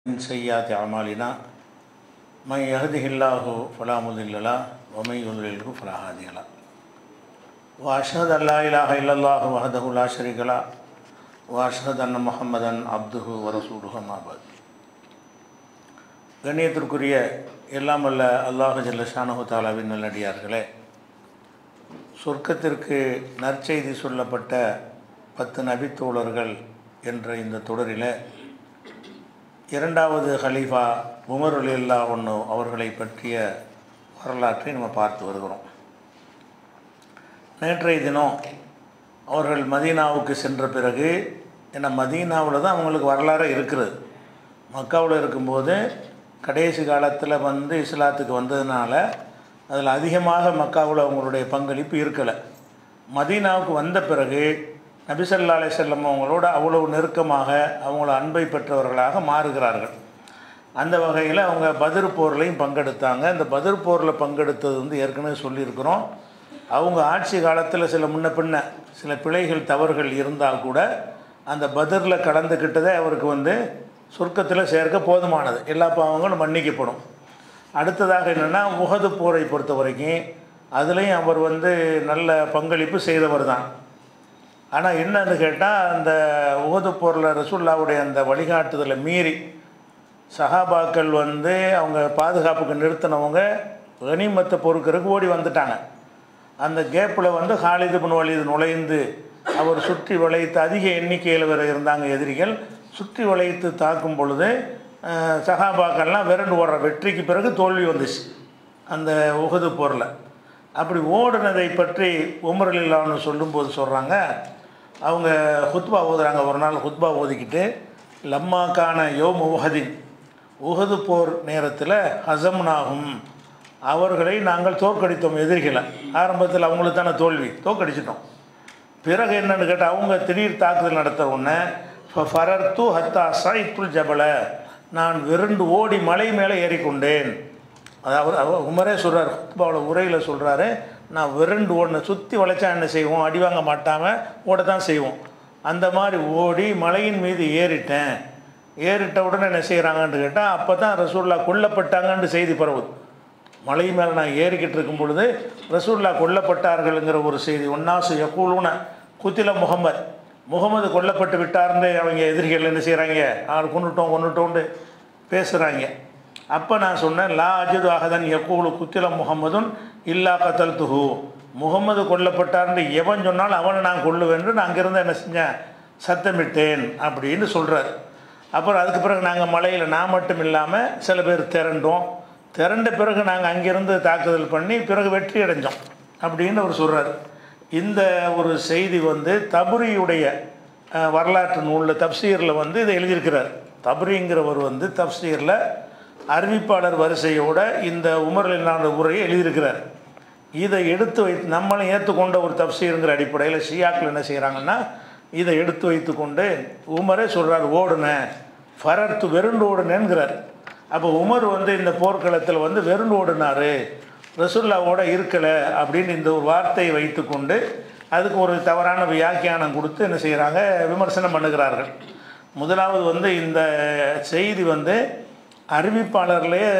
من سيئات أعمالنا من يهده الله فلا مضل له ومن يضلله فلا هادي له وأشهد أن لا إله إلا الله وحده لا شريك له وأشهد أن محمدا عبده ورسوله أما بعد கண்ணியத்திற்குரிய எல்லாம் வல்ல அல்லாஹ் ஜல்லஷானஹு தாலாவின் நல்லடியார்களே சொர்க்கத்திற்கு நற்செய்தி சொல்லப்பட்ட பத்து நபித்தோழர்கள் என்ற இந்த தொடரில் இரண்டாவது ஹலீஃபா உமர் அலில்லா ஒன்று அவர்களை பற்றிய வரலாற்றை நம்ம பார்த்து வருகிறோம் நேற்றைய தினம் அவர்கள் மதீனாவுக்கு சென்ற பிறகு ஏன்னா மதீனாவில் தான் அவங்களுக்கு வரலாறு இருக்கிறது மக்காவில் இருக்கும்போது கடைசி காலத்தில் வந்து இஸ்லாத்துக்கு வந்ததுனால அதில் அதிகமாக மக்காவில் அவங்களுடைய பங்களிப்பு இருக்கலை மதீனாவுக்கு வந்த பிறகு நபிசல்லா அலை செல்லம் அவங்களோட அவ்வளவு நெருக்கமாக அவங்கள அன்பை பெற்றவர்களாக மாறுகிறார்கள் அந்த வகையில் அவங்க பதிர் போர்லையும் பங்கெடுத்தாங்க இந்த பதிர் போரில் பங்கெடுத்தது வந்து ஏற்கனவே சொல்லியிருக்கிறோம் அவங்க ஆட்சி காலத்தில் சில முன்ன பின்ன சில பிழைகள் தவறுகள் இருந்தால் கூட அந்த பதிரில் கலந்துக்கிட்டதே அவருக்கு வந்து சொர்க்கத்தில் சேர்க்க போதுமானது எல்லா பாவங்களும் மன்னிக்கப்படும் அடுத்ததாக என்னென்னா உகது போரை பொறுத்த வரைக்கும் அதுலேயும் அவர் வந்து நல்ல பங்களிப்பு செய்தவர் தான் ஆனால் என்னன்னு கேட்டால் அந்த உகது போரில் ரசுல்லாவுடைய அந்த வழிகாட்டுதலை மீறி சஹாபாக்கள் வந்து அவங்க பாதுகாப்புக்கு நிறுத்தினவங்க கனிமத்தை பொறுக்கிறதுக்கு ஓடி வந்துட்டாங்க அந்த கேப்பில் வந்து ஹாலிது பின் வலிது நுழைந்து அவர் சுற்றி வளைத்து அதிக எண்ணிக்கையில் வேறு இருந்தாங்க எதிரிகள் சுற்றி வளைத்து தாக்கும் பொழுது சகாபாக்கள்லாம் விரண்டு ஓடுற வெற்றிக்கு பிறகு தோல்வி வந்துச்சு அந்த உகது போரில் அப்படி ஓடுனதை பற்றி உமரலில்லான்னு சொல்லும்போது சொல்கிறாங்க அவங்க ஹுத்பா ஓதுறாங்க ஒரு நாள் ஹுத்பா ஓதிக்கிட்டு லம்மாக்கான யோம் உஹதின் உகது போர் நேரத்தில் ஹசம்னாகும் அவர்களை நாங்கள் தோற்கடித்தோம் எதிரிகளை ஆரம்பத்தில் அவங்களுக்கு தானே தோல்வி தோற்கடிச்சிட்டோம் பிறகு என்னென்னு கேட்டால் அவங்க திடீர் தாக்குதல் நடத்த உடனே ஃபரர்த்து ஹத்தா சாயித்துல் ஜபல நான் விருண்டு ஓடி மலை மேலே ஏறிக்கொண்டேன் அதாவது அவர் உமரே சொல்கிறார் ஹுத்பாவோட உரையில் சொல்கிறாரு நான் விரண்டு ஓடின சுற்றி வளைச்சா என்ன செய்வோம் அடி வாங்க மாட்டாமல் ஓட தான் செய்வோம் அந்த மாதிரி ஓடி மலையின் மீது ஏறிட்டேன் ஏறிட்ட உடனே என்ன செய்கிறாங்கன்னு கேட்டால் அப்போ தான் ரசூல்லா கொல்லப்பட்டாங்கன்னு செய்தி பரவுது மலை மேலே நான் ஏறிக்கிட்டு இருக்கும் பொழுது ரசூல்லா கொல்லப்பட்டார்கள்ங்கிற ஒரு செய்தி ஒன்னாசு யக்கூலுன குத்தில முகமது முகமது கொல்லப்பட்டு விட்டார்னு அவங்க எதிரிகள் என்ன செய்கிறாங்க ஆள் கொண்டுட்டோம் கொண்டுட்டோன்னு பேசுகிறாங்க அப்போ நான் சொன்னேன் லா அஜிது அகதன் யக்கூலு குத்தில முகமதுன் இல்லா கத்தல் துஹு முகமது கொல்லப்பட்டார்னு எவன் சொன்னாலும் அவனை நான் கொள்ளுவேன்னு நான் அங்கேருந்து என்ன செஞ்சேன் சத்தமிட்டேன் அப்படின்னு சொல்கிறார் அப்புறம் அதுக்கு பிறகு நாங்கள் மலையில் நான் மட்டும் இல்லாமல் சில பேர் திரண்டோம் திரண்ட பிறகு நாங்கள் அங்கேருந்து தாக்குதல் பண்ணி பிறகு வெற்றி அடைஞ்சோம் அப்படின்னு அவர் சொல்கிறார் இந்த ஒரு செய்தி வந்து தபுரியுடைய வரலாற்று நூலில் தப்சீரில் வந்து இதை எழுதியிருக்கிறார் தபுரிங்கிறவர் வந்து தப்சீரில் அறிவிப்பாளர் வரிசையோட இந்த உமரிலான உரையை எழுதியிருக்கிறார் இதை எடுத்து வைத்து நம்மளும் ஏற்றுக்கொண்ட ஒரு தப்சீருங்கிற அடிப்படையில் ஷியாக்கள் என்ன செய்கிறாங்கன்னா இதை எடுத்து வைத்து கொண்டு உமரே சொல்கிறார் ஓடுனேன் ஃபரர்த்து வெருண்டு ஓடுனேங்கிறார் அப்போ உமர் வந்து இந்த போர்க்களத்தில் வந்து வெறுண்டு ஓடினார் ரசுல்லாவோட இருக்கலை அப்படின்னு இந்த ஒரு வார்த்தையை வைத்து கொண்டு அதுக்கு ஒரு தவறான வியாக்கியானம் கொடுத்து என்ன செய்கிறாங்க விமர்சனம் பண்ணுகிறார்கள் முதலாவது வந்து இந்த செய்தி வந்து அறிவிப்பாளர்லேயே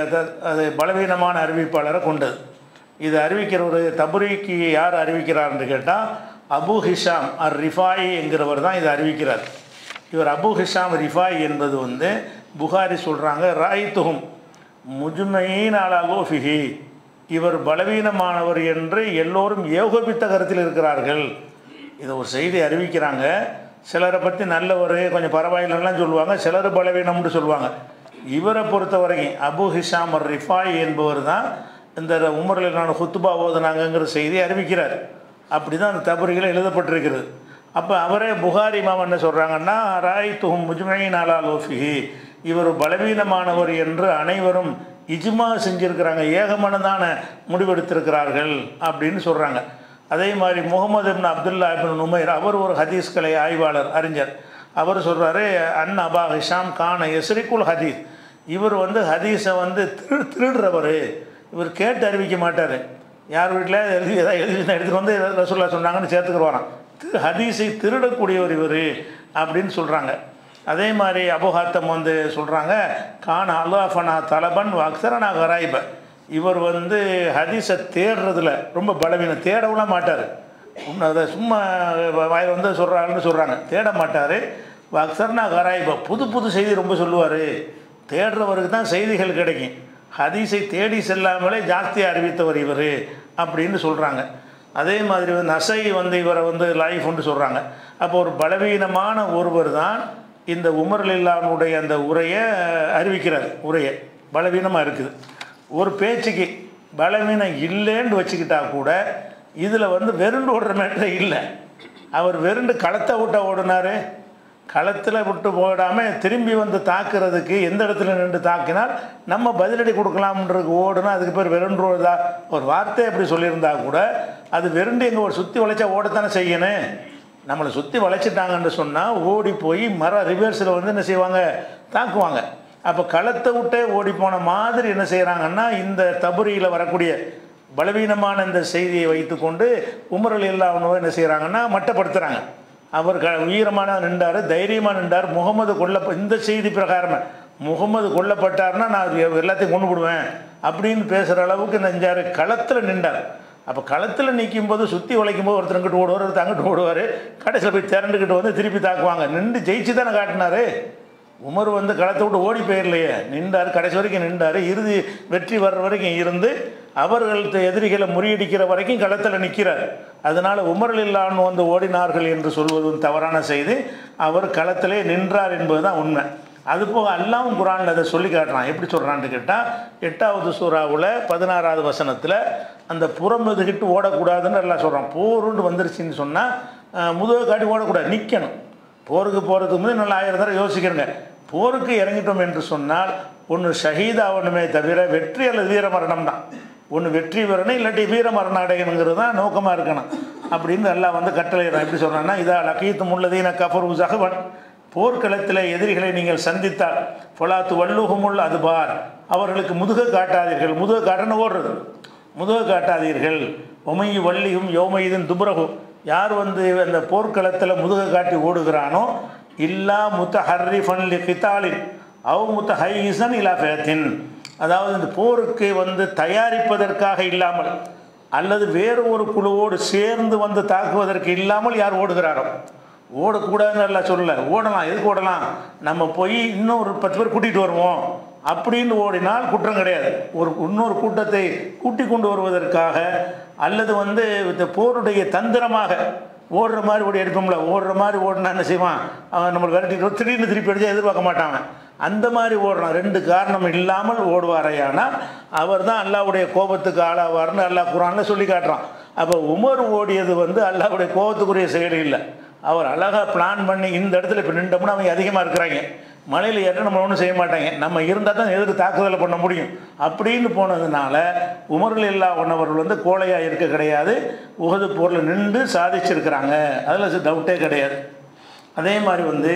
அது பலவீனமான அறிவிப்பாளரை கொண்டது இது அறிவிக்கிற ஒரு தபுரிக்கு யார் அறிவிக்கிறார்னு கேட்டால் அபு ஹிஷாம் அர் ரிஃபாயி என்கிறவர் தான் இதை அறிவிக்கிறார் இவர் அபு ஹிஷாம் ரிஃபாய் என்பது வந்து புகாரி சொல்கிறாங்க ராய்த்துகும் முஜுமையின் ஆளாகோ ஃபிஹி இவர் பலவீனமானவர் என்று எல்லோரும் ஏகோபித்த கருத்தில் இருக்கிறார்கள் இதை ஒரு செய்தி அறிவிக்கிறாங்க சிலரை பற்றி நல்லவர் கொஞ்சம் பரவாயில்லலாம் சொல்லுவாங்க சிலர் பலவீனம்னு சொல்லுவாங்க இவரை பொறுத்த வரைக்கும் அபு ஹிஷாம் ரிஃபாய் என்பவர் தான் இந்த உமரில் நான் ஹுத்துபா ஓதுனாங்கங்கிற செய்தி அறிவிக்கிறார் அப்படி தான் அந்த தபரிகள் எழுதப்பட்டிருக்கிறது அப்போ அவரே புகாரி மாமன் என்ன சொல்கிறாங்கன்னா ராய் துஹும் முஜ்மையின் அலா லோஃபிஹி இவர் பலவீனமானவர் என்று அனைவரும் இஜ்மா செஞ்சுருக்கிறாங்க ஏகமனதான முடிவெடுத்திருக்கிறார்கள் அப்படின்னு சொல்கிறாங்க அதே மாதிரி Muhammad ibn Abdullah ibn Numair அவர் ஒரு ஹதீஸ் கலை ஆய்வாளர் அறிஞர் அவர் சொல்கிறாரு அன் அபா ஹிஷாம் கான எஸ்ரிக்குல் ஹதீஸ் இவர் வந்து ஹதீஸை வந்து திரு திருடுறவர் இவர் கேட்டு அறிவிக்க மாட்டார் யார் வீட்டில் எழுதி ஏதாவது எழுதி எடுத்துகிட்டு வந்து ரசூல்லா சொன்னாங்கன்னு சேர்த்துக்குருவாராம் திரு ஹதீஸை திருடக்கூடியவர் இவர் அப்படின்னு சொல்கிறாங்க அதே மாதிரி அபுஹாத்தம் வந்து சொல்கிறாங்க கான் அல்லாஃபனா தலபன் அக்சரனா கராயிப இவர் வந்து ஹதீஸை தேடுறதுல ரொம்ப பலவீனம் தேடவும் மாட்டார் உன்னை அதை சும்மா வாயில் வந்து சொல்கிறாங்கன்னு சொல்கிறாங்க தேட மாட்டார் அக்சர்னா கராயிப புது புது செய்தி ரொம்ப சொல்லுவார் தேடுறவருக்கு தான் செய்திகள் கிடைக்கும் ஹதீஸை தேடி செல்லாமலே ஜாஸ்தியாக அறிவித்தவர் இவர் அப்படின்னு சொல்கிறாங்க அதே மாதிரி வந்து நசை வந்து இவரை வந்து லைஃப்னு சொல்கிறாங்க அப்போ ஒரு பலவீனமான ஒருவர் தான் இந்த உமர்லில்லானுடைய அந்த உரையை அறிவிக்கிறார் உரையை பலவீனமாக இருக்குது ஒரு பேச்சுக்கு பலவீனம் இல்லைன்னு வச்சுக்கிட்டா கூட இதில் வந்து வெறுண்டு ஓடுற மேட்டரே இல்லை அவர் வெறுண்டு களத்தை விட்ட ஓடினார் களத்தில் விட்டு போடாமல் திரும்பி வந்து தாக்குறதுக்கு எந்த இடத்துல நின்று தாக்கினால் நம்ம பதிலடி கொடுக்கலாம்ன்றது ஓடுனா அதுக்கு பேர் வெறுன்றோதா ஒரு வார்த்தை அப்படி சொல்லியிருந்தா கூட அது வெறுண்டு எங்கே ஒரு சுற்றி வளைச்சா ஓடத்தானே செய்யணும் நம்மளை சுற்றி வளைச்சிட்டாங்கன்னு சொன்னால் ஓடி போய் மர ரிவர்ஸில் வந்து என்ன செய்வாங்க தாக்குவாங்க அப்போ களத்தை விட்டே ஓடி போன மாதிரி என்ன செய்கிறாங்கன்னா இந்த தபுரியில் வரக்கூடிய பலவீனமான இந்த செய்தியை வைத்துக்கொண்டு உமரல் இல்லாம என்ன செய்கிறாங்கன்னா மட்டப்படுத்துகிறாங்க அவர் க வீரமான நின்றார் தைரியமாக நின்றார் முகமது கொல்ல இந்த செய்தி பிரகாரம் முகமது கொல்லப்பட்டார்னா நான் எல்லாத்தையும் கொண்டு விடுவேன் அப்படின்னு பேசுகிற அளவுக்கு நெஞ்சார் களத்தில் நின்றார் அப்போ களத்தில் நிற்கும் போது சுற்றி உழைக்கும் போது ஒருத்தர் அங்கிட்டு ஓடுவார் ஒருத்தர் அங்கிட்டு ஓடுவார் கடைசியில் போய் திரண்டுக்கிட்டு வந்து திருப்பி தாக்குவாங்க நின்று ஜெயிச்சு தானே காட்டினாரு உமர் வந்து களத்தை விட்டு ஓடி போயிடலையே நின்றார் கடைசி வரைக்கும் நின்றார் இறுதி வெற்றி வர்ற வரைக்கும் இருந்து அவர்கள் எதிரிகளை முறியடிக்கிற வரைக்கும் களத்தில் நிற்கிறார் அதனால் உமரில் இல்லான்னு வந்து ஓடினார்கள் என்று சொல்வதும் தவறான செய்தி அவர் களத்திலே நின்றார் என்பது தான் உண்மை அது போக அல்லாவும் குரானில் அதை சொல்லி காட்டுறான் எப்படி சொல்கிறான்னு கேட்டால் எட்டாவது சூறாவில் பதினாறாவது வசனத்தில் அந்த புறம் எதுக்கிட்டு ஓடக்கூடாதுன்னு எல்லாம் சொல்கிறான் போருண்டு வந்துருச்சுன்னு சொன்னால் முதுகை காட்டி ஓடக்கூடாது நிற்கணும் போருக்கு போகிறதுக்கு முன்னாடி நல்லா ஆயிரம் தடவை யோசிக்கிறேங்க போருக்கு இறங்கிட்டோம் என்று சொன்னால் ஒன்று ஷஹீதாகணுமே தவிர வெற்றி அல்லது வீர மரணம் தான் ஒன்று வெற்றி பெறணும் இல்லாட்டி வீர மரணம் அடையணுங்கிறது தான் நோக்கமாக இருக்கணும் அப்படின்னு எல்லாம் வந்து கட்டளையிடும் எப்படி சொல்கிறான்னா இதா லக்கீத்து முள்ளதீன கஃபரு சகவன் போர்க்களத்தில் எதிரிகளை நீங்கள் சந்தித்தால் பொலாத்து வல்லுகுமுள் அதுபார் அவர்களுக்கு முதுக காட்டாதீர்கள் முதுக காட்டணும் ஓடுறது முதுக காட்டாதீர்கள் ஒமையு வள்ளியும் யோமையுதன் துபரகும் யார் வந்து அந்த போர்க்களத்தில் முதுக காட்டி ஓடுகிறானோ இல்லா முத்த ஹர்ரிஃபன் லி கித்தாலின் அவ் முத்த ஹைசன் இலா ஃபேத்தின் அதாவது இந்த போருக்கு வந்து தயாரிப்பதற்காக இல்லாமல் அல்லது வேறு ஒரு குழுவோடு சேர்ந்து வந்து தாக்குவதற்கு இல்லாமல் யார் ஓடுகிறாரோ ஓடக்கூடாதுன்னு எல்லாம் சொல்லலை ஓடலாம் எதுக்கு ஓடலாம் நம்ம போய் இன்னொரு பத்து பேர் கூட்டிகிட்டு வருவோம் அப்படின்னு ஓடினால் குற்றம் கிடையாது ஒரு இன்னொரு கூட்டத்தை கூட்டி கொண்டு வருவதற்காக அல்லது வந்து இந்த போருடைய தந்திரமாக ஓடுற மாதிரி ஓடி அடிப்போம்ல ஓடுற மாதிரி ஓடினா என்ன செய்வான் அவன் நம்மளை விரட்டிட்டு திடீர்னு திருப்பி அடிச்சா எதிர்பார்க்க மாட்டான் அந்த மாதிரி ஓடுறான் ரெண்டு காரணம் இல்லாமல் ஓடுவாரையானால் அவர் தான் அல்லாவுடைய கோபத்துக்கு ஆளாவார்னு அல்லாஹ் குரானில் சொல்லி காட்டுறான் அப்போ உமர் ஓடியது வந்து அல்லாவுடைய கோபத்துக்குரிய செயல் இல்லை அவர் அழகாக பிளான் பண்ணி இந்த இடத்துல இப்போ நின்றோம்னா அவங்க அதிகமாக இருக்கிறாங்க மலையில் ஏற்ற நம்ம ஒன்றும் செய்ய மாட்டாங்க நம்ம இருந்தால் தான் எதிர்த்து தாக்குதலை பண்ண முடியும் அப்படின்னு போனதுனால உமரில் இல்லா ஒன்றவர்கள் வந்து கோழையாக இருக்க கிடையாது உகது போரில் நின்று சாதிச்சிருக்கிறாங்க அதில் டவுட்டே கிடையாது அதே மாதிரி வந்து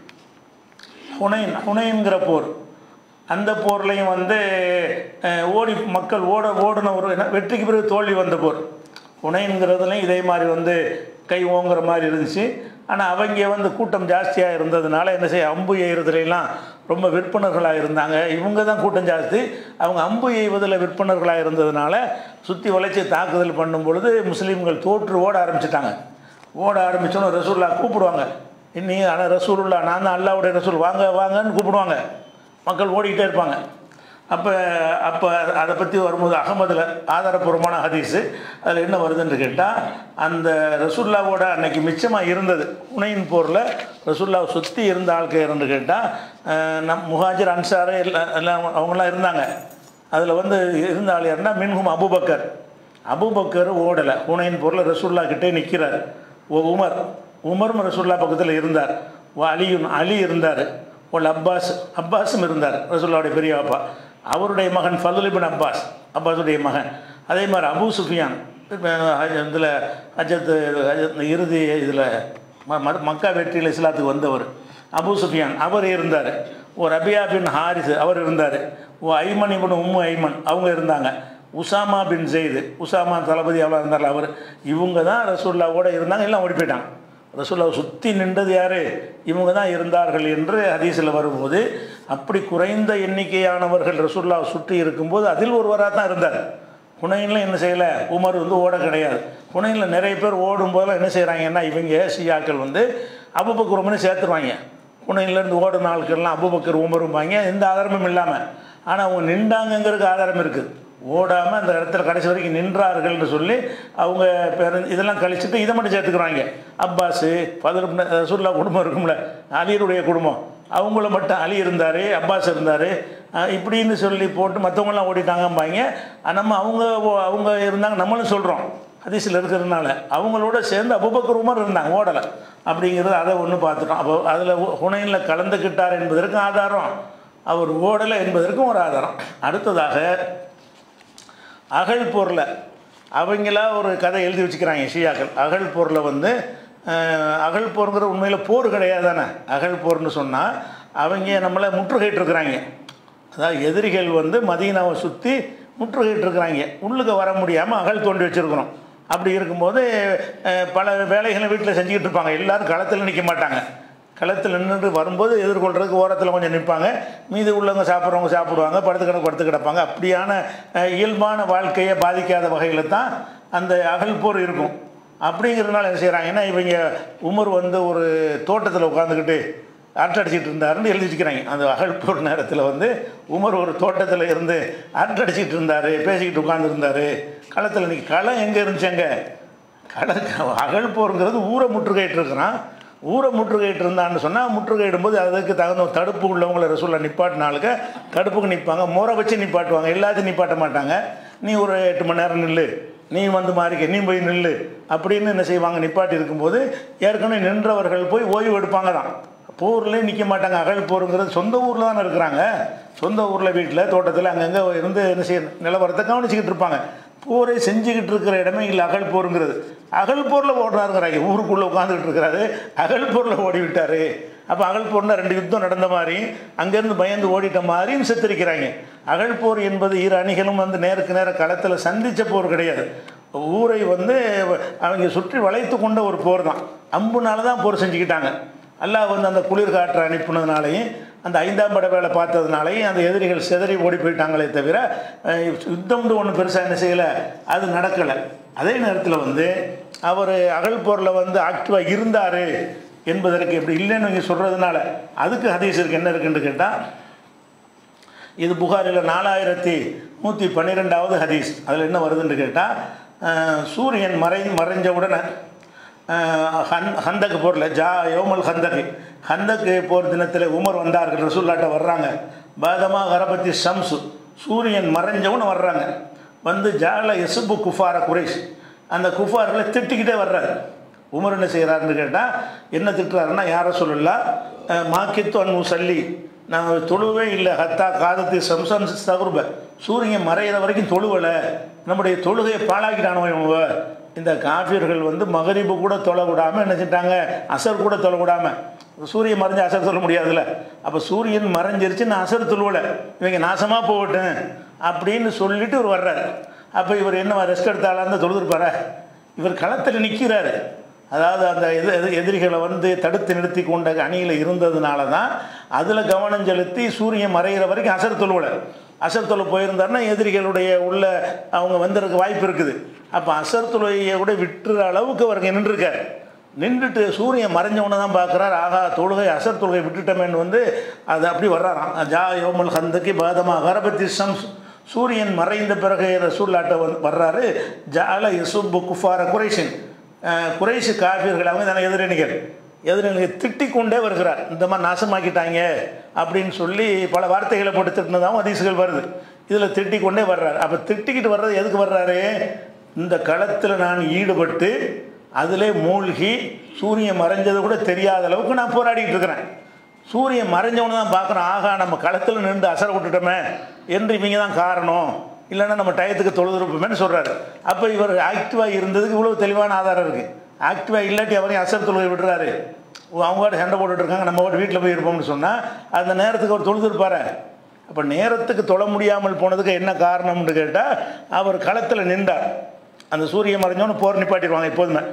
ஹுனைன் ஹுனைன்கிற போர் அந்த போர்லையும் வந்து அஹ், ஓடி மக்கள் ஓட ஓடின ஒரு என்ன, வெற்றிக்கு பிறகு தோல்வி வந்த போர் ஹுனைன்கிறதுலையும் இதே மாதிரி வந்து கை ஓங்குற மாதிரி இருந்துச்சு ஆனால் அவங்க வந்து கூட்டம் ஜாஸ்தியாக இருந்ததுனால என்ன செய்ய அம்பு எய்கிறதுலாம் ரொம்ப விற்பனர்களாக இருந்தாங்க இவங்க தான் கூட்டம் ஜாஸ்தி அவங்க அம்பு எய்வதில் விற்பனர்களாக இருந்ததுனால சுற்றி வளைச்சி தாக்குதல் பண்ணும் பொழுது முஸ்லீம்கள் தோற்று ஓட ஆரம்பிச்சிட்டாங்க ஓட ஆரம்பிச்சோன்னு ரசூல்லா கூப்பிடுவாங்க இன்னி ஆனால் ரசூலுல்லா நான் தான் அல்லாவுடைய ரசூல் வாங்க வாங்கன்னு கூப்பிடுவாங்க மக்கள் ஓடிக்கிட்டே இருப்பாங்க அப்போ அப்போ அதை பற்றி வரும்போது அகமதில் ஆதாரப்பூர்வமான ஹதீஸு அதில் என்ன வருதுன்னு கேட்டால் அந்த ரசுல்லாவோட அன்னைக்கு மிச்சமாக இருந்தது உனையின் போரில் ரசுல்லாவை சுற்றி இருந்த ஆட்கள் கேட்டால் நம் முஹாஜர் அன்சாரு எல்லாம் எல்லாம் அவங்களாம் இருந்தாங்க அதில் வந்து இருந்த ஆள் யாருன்னா மின்ஹும் அபுபக்கர் அபுபக்கர் ஓடலை உனையின் போரில் ரசுல்லா கிட்டே நிற்கிறார் ஓ உமர் உமரும் ரசுல்லா பக்கத்தில் இருந்தார் ஓ அலியும் அலி இருந்தார் ஓ அப்பாஸ் அப்பாஸும் இருந்தார் ரசுல்லாவுடைய பெரிய அப்பா அவருடைய மகன் ஃபதுலிபின் அப்பாஸ் அப்பாஸுடைய மகன் அதே மாதிரி அபூ சுஃபியான் இதில் அஜத் அஜத் இறுதி இதில் மக்கா வெற்றியில் இஸ்லாத்துக்கு வந்தவர் அபூ சுஃபியான் அவர் இருந்தார் ஓ ரபியா பின் ஹாரிஸ் அவர் இருந்தார் ஓ ஐமன் இவன் உம்மு ஐமன் அவங்க இருந்தாங்க உசாமா பின் ஜெயிது உசாமா தளபதி அவ்வளோ இருந்தார் அவர் இவங்க தான் ரசூல்லாவோட இருந்தாங்க எல்லாம் ஓடி போயிட்டாங்க ரசூல்லாவை சுற்றி நின்றது யார் இவங்க தான் இருந்தார்கள் என்று ஹதீஸில் வரும்போது அப்படி குறைந்த எண்ணிக்கையானவர்கள் ரசூல்லாவை சுற்றி இருக்கும்போது அதில் ஒருவராக தான் இருந்தார் புனையில் என்ன செய்யலை உமர் வந்து ஓட கிடையாது புனையில் நிறைய பேர் ஓடும்போதெல்லாம் என்ன செய்கிறாங்கன்னா இவங்க ஷியாக்கள் வந்து அபுபக்கர் உமர்னு சேர்த்துருவாங்க புனையிலேருந்து ஓடும் நாட்கள்லாம் அபுபக்கர் உமரும்பாங்க எந்த ஆதாரமும் இல்லாமல் ஆனால் அவங்க நின்றாங்கங்கிறதுக்கு ஆதாரம் இருக்குது ஓடாமல் அந்த இடத்துல கடைசி வரைக்கும் நின்றார்கள்னு சொல்லி அவங்க பேர இதெல்லாம் கழிச்சுட்டு இதை மட்டும் சேர்த்துக்கிறாங்க அப்பாஸு பதில் ரசூல்லா குடும்பம் இருக்கும்ல அலியருடைய குடும்பம் அவங்கள மட்டும் அலி இருந்தார் அப்பாஸ் இருந்தார் இப்படின்னு சொல்லி போட்டு மற்றவங்களாம் ஓடிட்டாங்கம்பாங்க நம்ம அவங்க ஓ- அவங்க இருந்தாங்க நம்மளும் சொல்கிறோம் ஹதீஸில் இருக்கிறதுனால அவங்களோட சேர்ந்து அபுபக்கர் உமர் இருந்தாங்க ஓடலை அப்படிங்கிறது அதை ஒன்று பார்த்துட்டோம் அப்போ அதில் ஹுனைனில் கலந்துக்கிட்டார் என்பதற்கு ஆதாரம் அவர் ஓடலை என்பதற்கும் ஒரு ஆதாரம் அடுத்ததாக அகழ் போரில் அவங்களா ஒரு கதை எழுதி வச்சுக்கிறாங்க ஷியாக்கள் அகழ் போரில் வந்து அஹ், அகழ் போருங்கிற உண்மையில் போர் கிடையாது தானே அகழ் போர்னு சொன்னால் அவங்க நம்மளை முற்றுகையிட்டிருக்கிறாங்க அதாவது எதிரிகள் வந்து மதீனாவை சுற்றி முற்றுகையிட்டிருக்கிறாங்க உள்ளுக்கு வர முடியாமல் அகழ் தோண்டி வச்சுருக்கிறோம் அப்படி இருக்கும்போது அஹ், பல வேலைகளை வீட்டில் செஞ்சுக்கிட்டு இருப்பாங்க எல்லாரும் களத்தில் நிற்க மாட்டாங்க களத்தில் நின்றுட்டு வரும்போது எதிர்கொள்றதுக்கு ஓரத்தில் கொஞ்சம் நிற்பாங்க மீதி உள்ளவங்க சாப்பிட்றவங்க சாப்பிடுவாங்க படுத்து கிடக்கு படுத்து கிடப்பாங்க அப்படியான அஹ், இயல்பான வாழ்க்கையை பாதிக்காத வகையில் தான் அந்த அகல் போர் இருக்கும் அப்படிங்கிறதுனால என்ன செய்கிறாங்கன்னா இவங்க உமர் வந்து ஒரு தோட்டத்தில் உட்காந்துக்கிட்டு அரட்டடிச்சிட்டு இருந்தாருன்னு எழுதி வச்சுக்கிறாங்க அந்த அகல் போர் நேரத்தில் வந்து உமர் ஒரு தோட்டத்தில் இருந்து அரட்டடிச்சிட்டு இருந்தார் பேசிக்கிட்டு உட்காந்துருந்தார் களத்தில் இன்னைக்கு களம் எங்கே இருந்துச்சுங்க களை அகழ் போருங்கிறது ஊரை முற்றுகையிட்டு இருக்கிறான் ஊரை முற்றுகையிட்டு இருந்தான்னு சொன்னால் முற்றுகையிடும்போது அதுக்கு தகுந்த ஒரு தடுப்பு உள்ளவங்கள ரசூலில் நிப்பாட்டினாலுக்கு தடுப்புக்கு நிற்பாங்க முறை வச்சு நிப்பாட்டுவாங்க எல்லாத்தையும் நிப்பாட்ட மாட்டாங்க நீ ஒரு எட்டு மணி நேரம் நில்லு நீ வந்து மாறிக்க நீ போய் நில்லு அப்படின்னு என்ன செய்வாங்க நிப்பாட்டி இருக்கும்போது ஏற்கனவே நின்றவர்கள் போய் ஓய்வு எடுப்பாங்க தான் போர்லேயே நிற்க மாட்டாங்க அகழ் போருங்கிறது சொந்த ஊரில் தானே இருக்கிறாங்க சொந்த ஊரில் வீட்டில் தோட்டத்தில் அங்கங்கே இருந்து என்ன செய்ய நிலவரத்தை கவனிச்சுக்கிட்டு இருப்பாங்க போரை செஞ்சுக்கிட்டு இருக்கிற இடமே இல்லை அகழ் போருங்கிறது அகழ் போரில் ஓடுறாருங்கிறாங்க ஊருக்குள்ளே உட்காந்துக்கிட்டு இருக்கிறாரு அகழ் போரில் ஓடி விட்டாரு அப்போ அகழ் போர்னா ரெண்டு யுத்தம் நடந்த மாதிரி அங்கேருந்து பயந்து ஓடிட்ட மாதிரியும் சித்தரிக்கிறாங்க அகழ் போர் என்பது இரு அணிகளும் வந்து நேருக்கு நேர களத்தில் சந்தித்த போர் கிடையாது ஊரை வந்து அவங்க சுற்றி வளைத்து கொண்ட ஒரு போர் தான் அம்புனால தான் போர் செஞ்சுக்கிட்டாங்க அல்லாஹ் வந்து அந்த குளிர் காற்றை அனுப்புனதுனாலையும் அந்த ஐந்தாம் பட வேலை பார்த்ததுனாலையும் அந்த எதிரிகள் சிதறி ஓடி போயிட்டாங்களே தவிர அஹ், யுத்தம்னு ஒன்று பெருசாக என்ன செய்யலை அது நடக்கலை அதே நேரத்தில் வந்து அவர் அகல் போரில் வந்து ஆக்டிவாக இருந்தார் என்பதற்கு எப்படி இல்லைன்னு நீங்கள் சொல்கிறதுனால அதுக்கு ஹதீஸ் இருக்கு என்ன இருக்குன்னு கேட்டால் இது புகாரில் நாலாயிரத்தி நூற்றி பன்னிரெண்டாவது ஹதீஸ் அதில் என்ன வருதுன்னு கேட்டால் சூரியன் மறை மறைஞ்ச உடனே அஹ், ஹன் ஹந்தக்கு போரில் ஜா யோமல் ஹந்தக்கு ஹந்தக்கு போர் தினத்தில் உமர் வந்தார்கள் ரசூல்லாட்ட வர்றாங்க பாதமா கரபத்தி ஷம்சு சூரியன் மறைஞ்சவனு வர்றாங்க வந்து ஜால எசுபு குஃபார குறைஷ் அந்த குஃபார்களை திட்டிக்கிட்டே வர்றாரு உமர் என்ன செய்கிறாருன்னு கேட்டால் என்ன திட்டுறாருன்னா யாரை சொல்லலாம் மாக்கித்து அன் முசல்லி நான் தொழுவே இல்லை ஹத்தா காதத்து சம்சன் சகுர்ப சூரியன் மறையிற வரைக்கும் தொழுவலை நம்முடைய தொழுகையை பாழாக்கிட்டானவன் இவங்க இந்த காஃபியர்கள் வந்து மகரிபு கூட தொலை விடாமல் என்ன செஞ்சிட்டாங்க அசர் கூட தொலை விடாமல் சூரியன் மறைஞ்சு அசர் சொல்ல முடியாதுல்ல அப்போ சூரியன் மறைஞ்சிருச்சு நான் அசர் தொழுவலை இவங்க நாசமாக போகட்டும் அப்படின்னு சொல்லிட்டு இவர் வர்றாரு அப்போ இவர் என்ன ரெஸ்ட் எடுத்தாலும் தொழுதுருப்பாரா இவர் களத்தில் நிற்கிறாரு அதாவது அந்த எது எது- எதிரிகளை வந்து தடுத்து நிறுத்தி கொண்ட அணியில் இருந்ததுனால தான் அதில் கவனம் செலுத்தி சூரியன் மறைகிற வரைக்கும் அசர் தொழுவலை அசர் தொழு போயிருந்தாருன்னா எதிரிகளுடைய உள்ள அவங்க வந்திருக்க வாய்ப்பு இருக்குது அப்போ அசர் தொழுகையை கூட விட்டுற அளவுக்கு அவருக்கு நின்றுருக்கார் நின்றுட்டு சூரியன் மறைஞ்சவனை தான் பார்க்குறாரு ஆகா தொழுகை அசர் தொழுகை விட்டுட்டோமேன்னு வந்து அது அப்படி வர்றாராம் ஜா யோமல் ஹந்தக்கு பாதமா கரபத்தி சம்ஸ் சூரியன் மறைந்த பிறகு ரசூல்லாட்ட வந்து வர்றாரு ஜால யசுப்பு குஃபார குறைஷின் அஹ் குறைஷு காஃபியர்கள் அவங்க தானே எதிரணிகள் எதிரணிகள் திட்டிக் கொண்டே வருகிறார் இந்த மாதிரி நாசமாக்கிட்டாங்க அப்படின்னு சொல்லி பல வார்த்தைகளை போட்டு திட்டினதாகவும் அதிசுகள் வருது இதில் திட்டிக் கொண்டே வர்றாரு அப்போ திட்டிக்கிட்டு வர்றது எதுக்கு வர்றாரு இந்த களத்தில் நான் ஈடுபட்டு அதிலே மூழ்கி சூரியன் மறைஞ்சது கூட தெரியாத அளவுக்கு நான் போராடிட்டு இருக்கிறேன் சூரியன் மறைஞ்சவனு தான் பார்க்குறோம் ஆகா நம்ம களத்தில் நின்று அசர விட்டுட்டோமே என்று இவங்க தான் காரணம் இல்லைன்னா நம்ம டயத்துக்கு தொழுதுருப்போமேன்னு சொல்கிறாரு அப்போ இவர் ஆக்டிவாக இருந்ததுக்கு இவ்வளோ தெளிவான ஆதாரம் இருக்குது ஆக்டிவாக இல்லாட்டி அவரையும் அசர் தொழுகை விடுறாரு ஓ, அவங்க வாட்டு சண்டை போட்டுட்டு இருக்காங்க நம்ம வாட்டு வீட்டில் போய் இருப்போம்னு சொன்னால் அந்த நேரத்துக்கு அவர் தொழுதுருப்பாரு அப்போ நேரத்துக்கு தொழ முடியாமல் போனதுக்கு என்ன காரணம்னு கேட்டால் அவர் களத்தில் நின்றார் அந்த சூரியன் மறைஞ்சோன்னு போர் நிப்பாட்டிடுவாங்க எப்போதுமே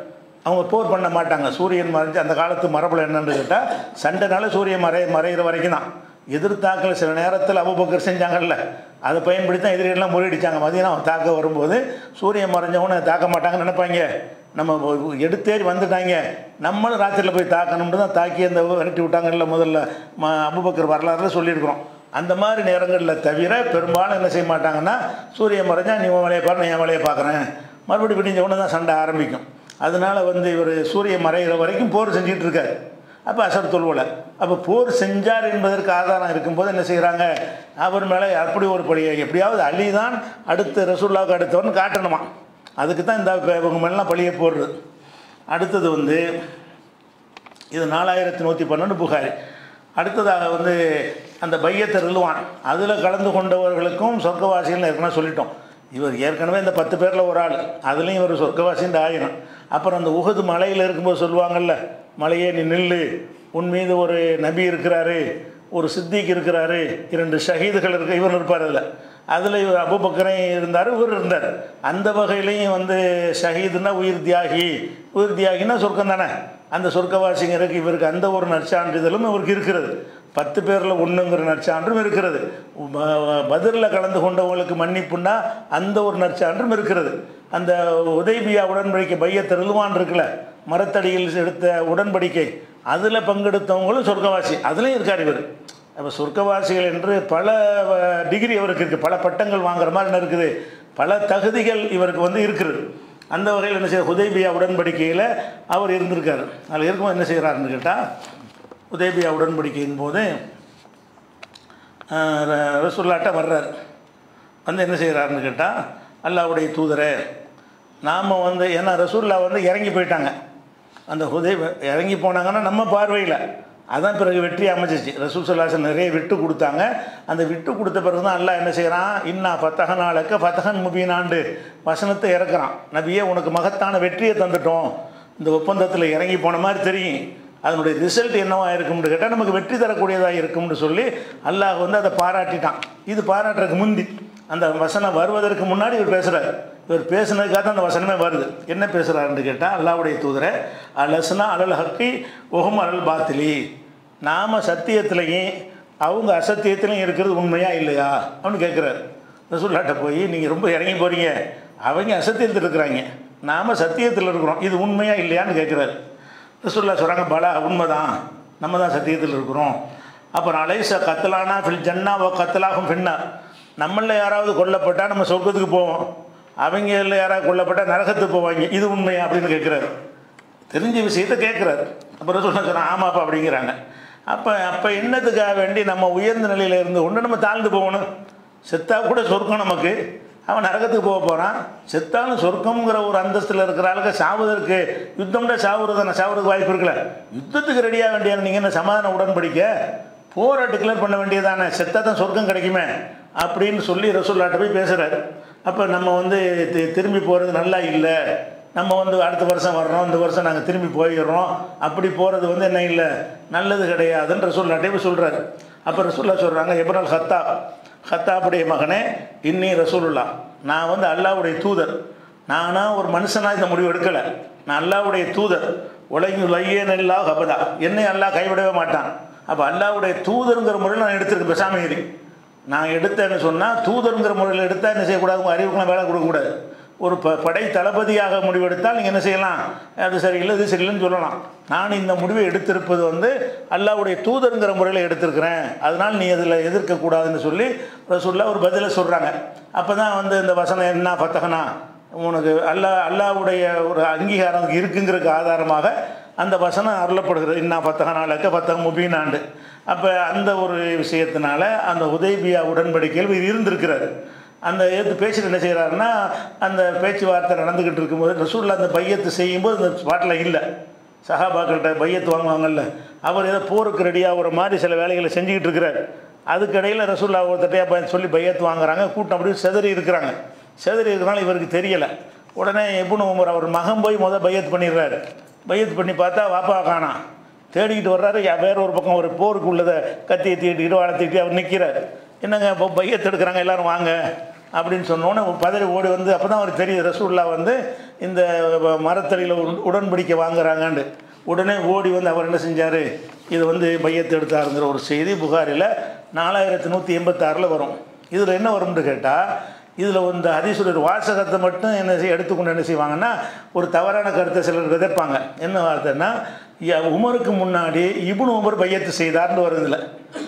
அவங்க போர் பண்ண மாட்டாங்க சூரியன் மறைஞ்சு அந்த காலத்து மரபில் என்னன்னு கேட்டால் சண்டைனால சூரியன் மறை மறைகிற வரைக்கும் தான் எதிர்த்தாக்கல் சில நேரத்தில் அபுபக்கர் செஞ்சாங்கல்ல அதை பயன்படுத்தி தான் எதிரிகள்லாம் முறியடிச்சாங்க மதியம் தாக்க வரும்போது சூரியன் மறைஞ்சவனை தாக்க மாட்டாங்கன்னு நினைப்பாங்க நம்ம எடுத்தேறி வந்துட்டாங்க நம்மளும் ராத்திரியில் போய் தாக்கணும்னு தான் தாக்கி அந்த விரட்டி விட்டாங்கல்ல முதல்ல ம அபுபக்கர் வரலாறுல சொல்லியிருக்கிறோம் அந்த மாதிரி நேரங்களில் தவிர பெரும்பாலும் என்ன செய்ய மாட்டாங்கன்னா சூரியன் மறைஞ்சா நீ உன் வேலையை பாரு நான் என் வேலையை பார்க்குறேன் மறுபடியும் விடிஞ்ச உடனே தான் சண்டை ஆரம்பிக்கும் அதனால வந்து இவர் சூரியன் மறைகிற வரைக்கும் போர் செஞ்சிட்டு இருக்காரு அப்போ அசர் தொல்வலை அப்போ போர் செஞ்சார் என்பதற்கு ஆதாரம் இருக்கும்போது என்ன செய்கிறாங்க அவர் மேலே அப்படி ஒரு பழியை எப்படியாவது அலி தான் அடுத்து ரசூல்லாவுக்கு அடுத்தவன் காட்டணுமா அதுக்கு தான் இந்த இப்ப இவங்க மேலாம் பழியை போடுறது அடுத்தது வந்து இது நாலாயிரத்தி நூற்றி பன்னெண்டு புகாரி அடுத்ததாக வந்து அந்த பையத்தை ரிலுவான் அதில் கலந்து கொண்டவர்களுக்கும் சொர்க்கவாசிகள் ஏற்கனவே சொல்லிட்டோம் இவர் ஏற்கனவே இந்த பத்து பேரில் ஒரு ஆள் அதுலேயும் இவர் சொர்க்கவாசின்னு ஆயிரும் அப்புறம் அந்த உகது மலையில் இருக்கும்போது சொல்லுவாங்கல்ல மலையே நீ நில்லு உன் மீது ஒரு நபி இருக்கிறாரு ஒரு சித்திக் இருக்கிறாரு இரண்டு ஷஹீதுகள் இருக்கு இவர் இருப்பார் அதில் அதில் இவர் அபுபக்கரையும் இருந்தார் இவர் இருந்தார் அந்த வகையிலையும் வந்து ஷஹீதுன்னா உயிர் தியாகி உயிர் தியாகினா சொர்க்கம் தானே அந்த சொர்க்கவாசிங்கிறதுக்கு இவருக்கு அந்த ஒரு நற்சான்றிதழும் இவருக்கு இருக்கிறது பத்து பேரில் ஒன்றுங்கிற நற்சான்றும் இருக்கிறது பதிரில் கலந்து கொண்டவங்களுக்கு மன்னிப்புன்னா அந்த ஒரு நற்சான்றும் இருக்கிறது அந்த உதய்பியா உடன்படிக்கை பையத்தை ரிலுவான் இருக்குல்ல மரத்தடியில் எடுத்த உடன்படிக்கை அதில் பங்கெடுத்தவங்களும் சொர்க்கவாசி அதுலேயும் இருக்கார் இவர் அப்போ சொர்க்கவாசிகள் என்று பல அஹ், டிகிரி அவருக்கு இருக்குது பல பட்டங்கள் வாங்குற மாதிரி என்ன இருக்குது பல தகுதிகள் இவருக்கு வந்து இருக்குது அந்த வகையில் என்ன செய்ய உதய்பியா உடன்படிக்கையில் அவர் இருந்திருக்காரு அதில் இருக்கும்போது என்ன செய்கிறாருன்னு கேட்டால் உதய்பியா உடன்படிக்கையின் போது அஹ், ர- ரசூல்லாட்ட வர்றார் வந்து என்ன செய்கிறாருன்னு கேட்டால் அல்லாவுடைய தூதரே நாம் வந்து ஏன்னா ரசூல்லா வந்து இறங்கி போயிட்டாங்க அந்த ஹுதை இறங்கி போனாங்கன்னா நம்ம பார்வையில் அதான் பிறகு வெற்றி அமைச்சிச்சு ரசூல் சொல்லாசன் நிறைய விட்டு கொடுத்தாங்க அந்த விட்டு கொடுத்த பிறகு தான் அல்லாஹ் என்ன செய்கிறான் இன்னா ஃபத்தகனாலக்க ஃபத்தகன் முபீனாண்டு வசனத்தை இறக்குறான் நபியே உனக்கு மகத்தான வெற்றியை தந்துட்டோம் இந்த ஒப்பந்தத்தில் இறங்கி போன மாதிரி தெரியும் அதனுடைய ரிசல்ட் என்னவா இருக்கும்னு கேட்டால் நமக்கு வெற்றி தரக்கூடியதாக இருக்கும்னு சொல்லி அல்லாஹ் வந்து அதை பாராட்டிட்டான் இது பாராட்டுறதுக்கு முந்தி அந்த வசனம் வருவதற்கு முன்னாடி இவர் பேசுகிறார் இவர் பேசுனதுக்காக தான் அந்த வசனமே வருது என்ன பேசுகிறாருன்னு கேட்டால் அல்லாவுடைய தூதரை அலசுனா அலல் ஹக்கி ஒஹம் அலல் பாத்திலி நாம் சத்தியத்திலையும் அவங்க அசத்தியத்திலையும் இருக்கிறது உண்மையா இல்லையா அப்படின்னு கேட்குறாரு ரசூல்லாட்ட போய் நீங்கள் ரொம்ப இறங்கி போகிறீங்க அவங்க அசத்தியத்தில் இருக்கிறாங்க நாம் சத்தியத்தில் இருக்கிறோம் இது உண்மையா இல்லையான்னு கேட்குறாரு ரசூல்லா சொல்கிறாங்க பலா உண்மைதான் நம்ம தான் சத்தியத்தில் இருக்கிறோம் அப்புறம் அலைச கத்தலானா ஃபில் ஜன்னா ஓ கத்தலாகும் ஃபின்னா நம்மளில் யாராவது கொல்லப்பட்டால் நம்ம சொர்க்கத்துக்கு போவோம் அவங்கள யாராவது கொல்லப்பட்டால் நரகத்துக்கு போவாங்க இது உண்மையா அப்படின்னு கேட்குறாரு தெரிஞ்ச விஷயத்த கேட்குறாரு அப்புறம் சொல்ல சொன்னால் ஆமாப்பா அப்படிங்கிறாங்க அப்போ அப்போ என்னத்துக்காக வேண்டி நம்ம உயர்ந்த நிலையில் இருந்து கொண்டு நம்ம தாழ்ந்து போகணும் செத்தா கூட சொர்க்கம் நமக்கு அவன் நரகத்துக்கு போக போகிறான் செத்தாலும் சொர்க்கம்ங்கிற ஒரு அந்தஸ்தில் இருக்கிற ஆளுக்கு சாவதற்கு யுத்தம்னா சாவுறது தானே சாவுறதுக்கு வாய்ப்பு இருக்குல்ல யுத்தத்துக்கு ரெடியாக வேண்டிய நீங்கள் என்ன சமாதான உடன்படிக்க போரை டிக்ளேர் பண்ண வேண்டியதானே செத்தா தான் சொர்க்கம் கிடைக்குமே அப்படின்னு சொல்லி ரசூல்லாட்ட போய் பேசுகிறார் அப்போ நம்ம வந்து தி- திரும்பி போகிறது நல்லா இல்லை நம்ம வந்து அடுத்த வருஷம் வர்றோம் இந்த வருஷம் நாங்கள் திரும்பி போயிடுறோம் அப்படி போகிறது வந்து என்ன இல்லை நல்லது கிடையாதுன்னு ரசூல்லாட்டே போய் சொல்கிறாரு அப்போ ரசூல்லா சொல்கிறாங்க எப்ரல் ஹத்தாப் ஹத்தாப்புடைய மகனே இன்னி ரசூலுல்லா நான் வந்து அல்லாவுடைய தூதர் நானா ஒரு மனுஷனாக இந்த முடிவு எடுக்கலை நான் அல்லாவுடைய தூதர் உலகில் லையேன் இல்லா கபதா என்னை அல்லாஹ் கைவிடவே மாட்டான் அப்போ அல்லாவுடைய தூதருங்கிற முறையில் நான் எடுத்திருக்கேன் பெசாம இரு நான் எடுத்தேன்னு சொன்னால் தூதருங்கிற முறையில் எடுத்தால் என்ன செய்யக்கூடாது உங்கள் அறிவுக்கெல்லாம் வேலை கொடுக்கக்கூடாது ஒரு ப படை தளபதியாக முடிவெடுத்தால் நீங்கள் என்ன செய்யலாம் அது சரியில்லை இது சரியில்லைன்னு சொல்லலாம் நான் இந்த முடிவை எடுத்திருப்பது வந்து அல்லாவுடைய தூதருங்கிற முறையில் எடுத்திருக்கிறேன் அதனால் நீ அதில் எதிர்க்கக்கூடாதுன்னு சொல்லி ரசூல்லா ஒரு பதிலை சொல்கிறாங்க அப்போ தான் வந்து இந்த வசனம் என்ன பத்தகனா உனக்கு அல்லா அல்லாவுடைய ஒரு அங்கீகாரம் அதுக்கு இருக்குங்கிறதுக்கு ஆதாரமாக அந்த வசனம் அருளப்படுகிறது இன்னா பத்தகனாலக்க பத்தகம் முபீனாண்டு அப்போ அந்த ஒரு விஷயத்தினால அந்த உதய்பியா உடன்படிக்கையில் இவர் இருந்திருக்கிறார் அந்த எடுத்து பேசிட்டு என்ன செய்கிறாருன்னா அந்த பேச்சுவார்த்தை நடந்துக்கிட்டு இருக்கும்போது ரசூலில் அந்த பையத்து செய்யும்போது அந்த ஸ்பாட்டில் இல்லை சஹாபாக்கள்கிட்ட பையத்து வாங்குவாங்கல்ல அவர் ஏதோ போருக்கு ரெடியாக ஒரு மாதிரி சில வேலைகளை செஞ்சுக்கிட்டு இருக்கிறார் அதுக்கடையில் ரசூல்லா ஒருத்தட்டையாக பய சொல்லி பையத்து வாங்குறாங்க கூட்டம் அப்படியே செதறி இருக்கிறாங்க செதறி இருக்கிறனால இவருக்கு தெரியலை உடனே எப்புன்னு உமர் அவர் மகன் போய் முதல் பையத்து பண்ணிடுறாரு பையத்து பண்ணி பார்த்தா வாப்பா காணாம் தேடிக்கிட்டு வர்றாரு யா- வேற ஒரு பக்கம் ஒரு போருக்கு உள்ளதை கத்தியை தீட்டிக்கிட்டு வாழை தீட்டி அவர் நிற்கிறார் என்னங்க இப்போ பையத்து எடுக்கிறாங்க எல்லாரும் வாங்க அப்படின்னு சொன்னோன்னே பதறி ஓடி வந்து அப்போ தான் அவருக்கு தெரியுது ரசூல்லா வந்து இந்த மரத்தடியில் உடன்படிக்கை வாங்குறாங்கன்னு உடனே ஓடி வந்து அவர் என்ன செஞ்சார் இது வந்து பையத்து எடுத்தாருங்கிற ஒரு செய்தி புகாரில் நாலாயிரத்தி நூற்றி எண்பத்தாறில் வரும் இதில் என்ன வரும்னு கேட்டால் இதில் இந்த ஹதீசுடைய வாசகத்தை மட்டும் என்ன செய்ய எடுத்துக்கொண்டு என்ன செய்வாங்கன்னா ஒரு தவறான கருத்தை சிலர் விதைப்பாங்க என்ன வார்த்தைன்னா ய- உமருக்கு முன்னாடி இப்னு உமர் பையத்து செய்தார்னு வருதுல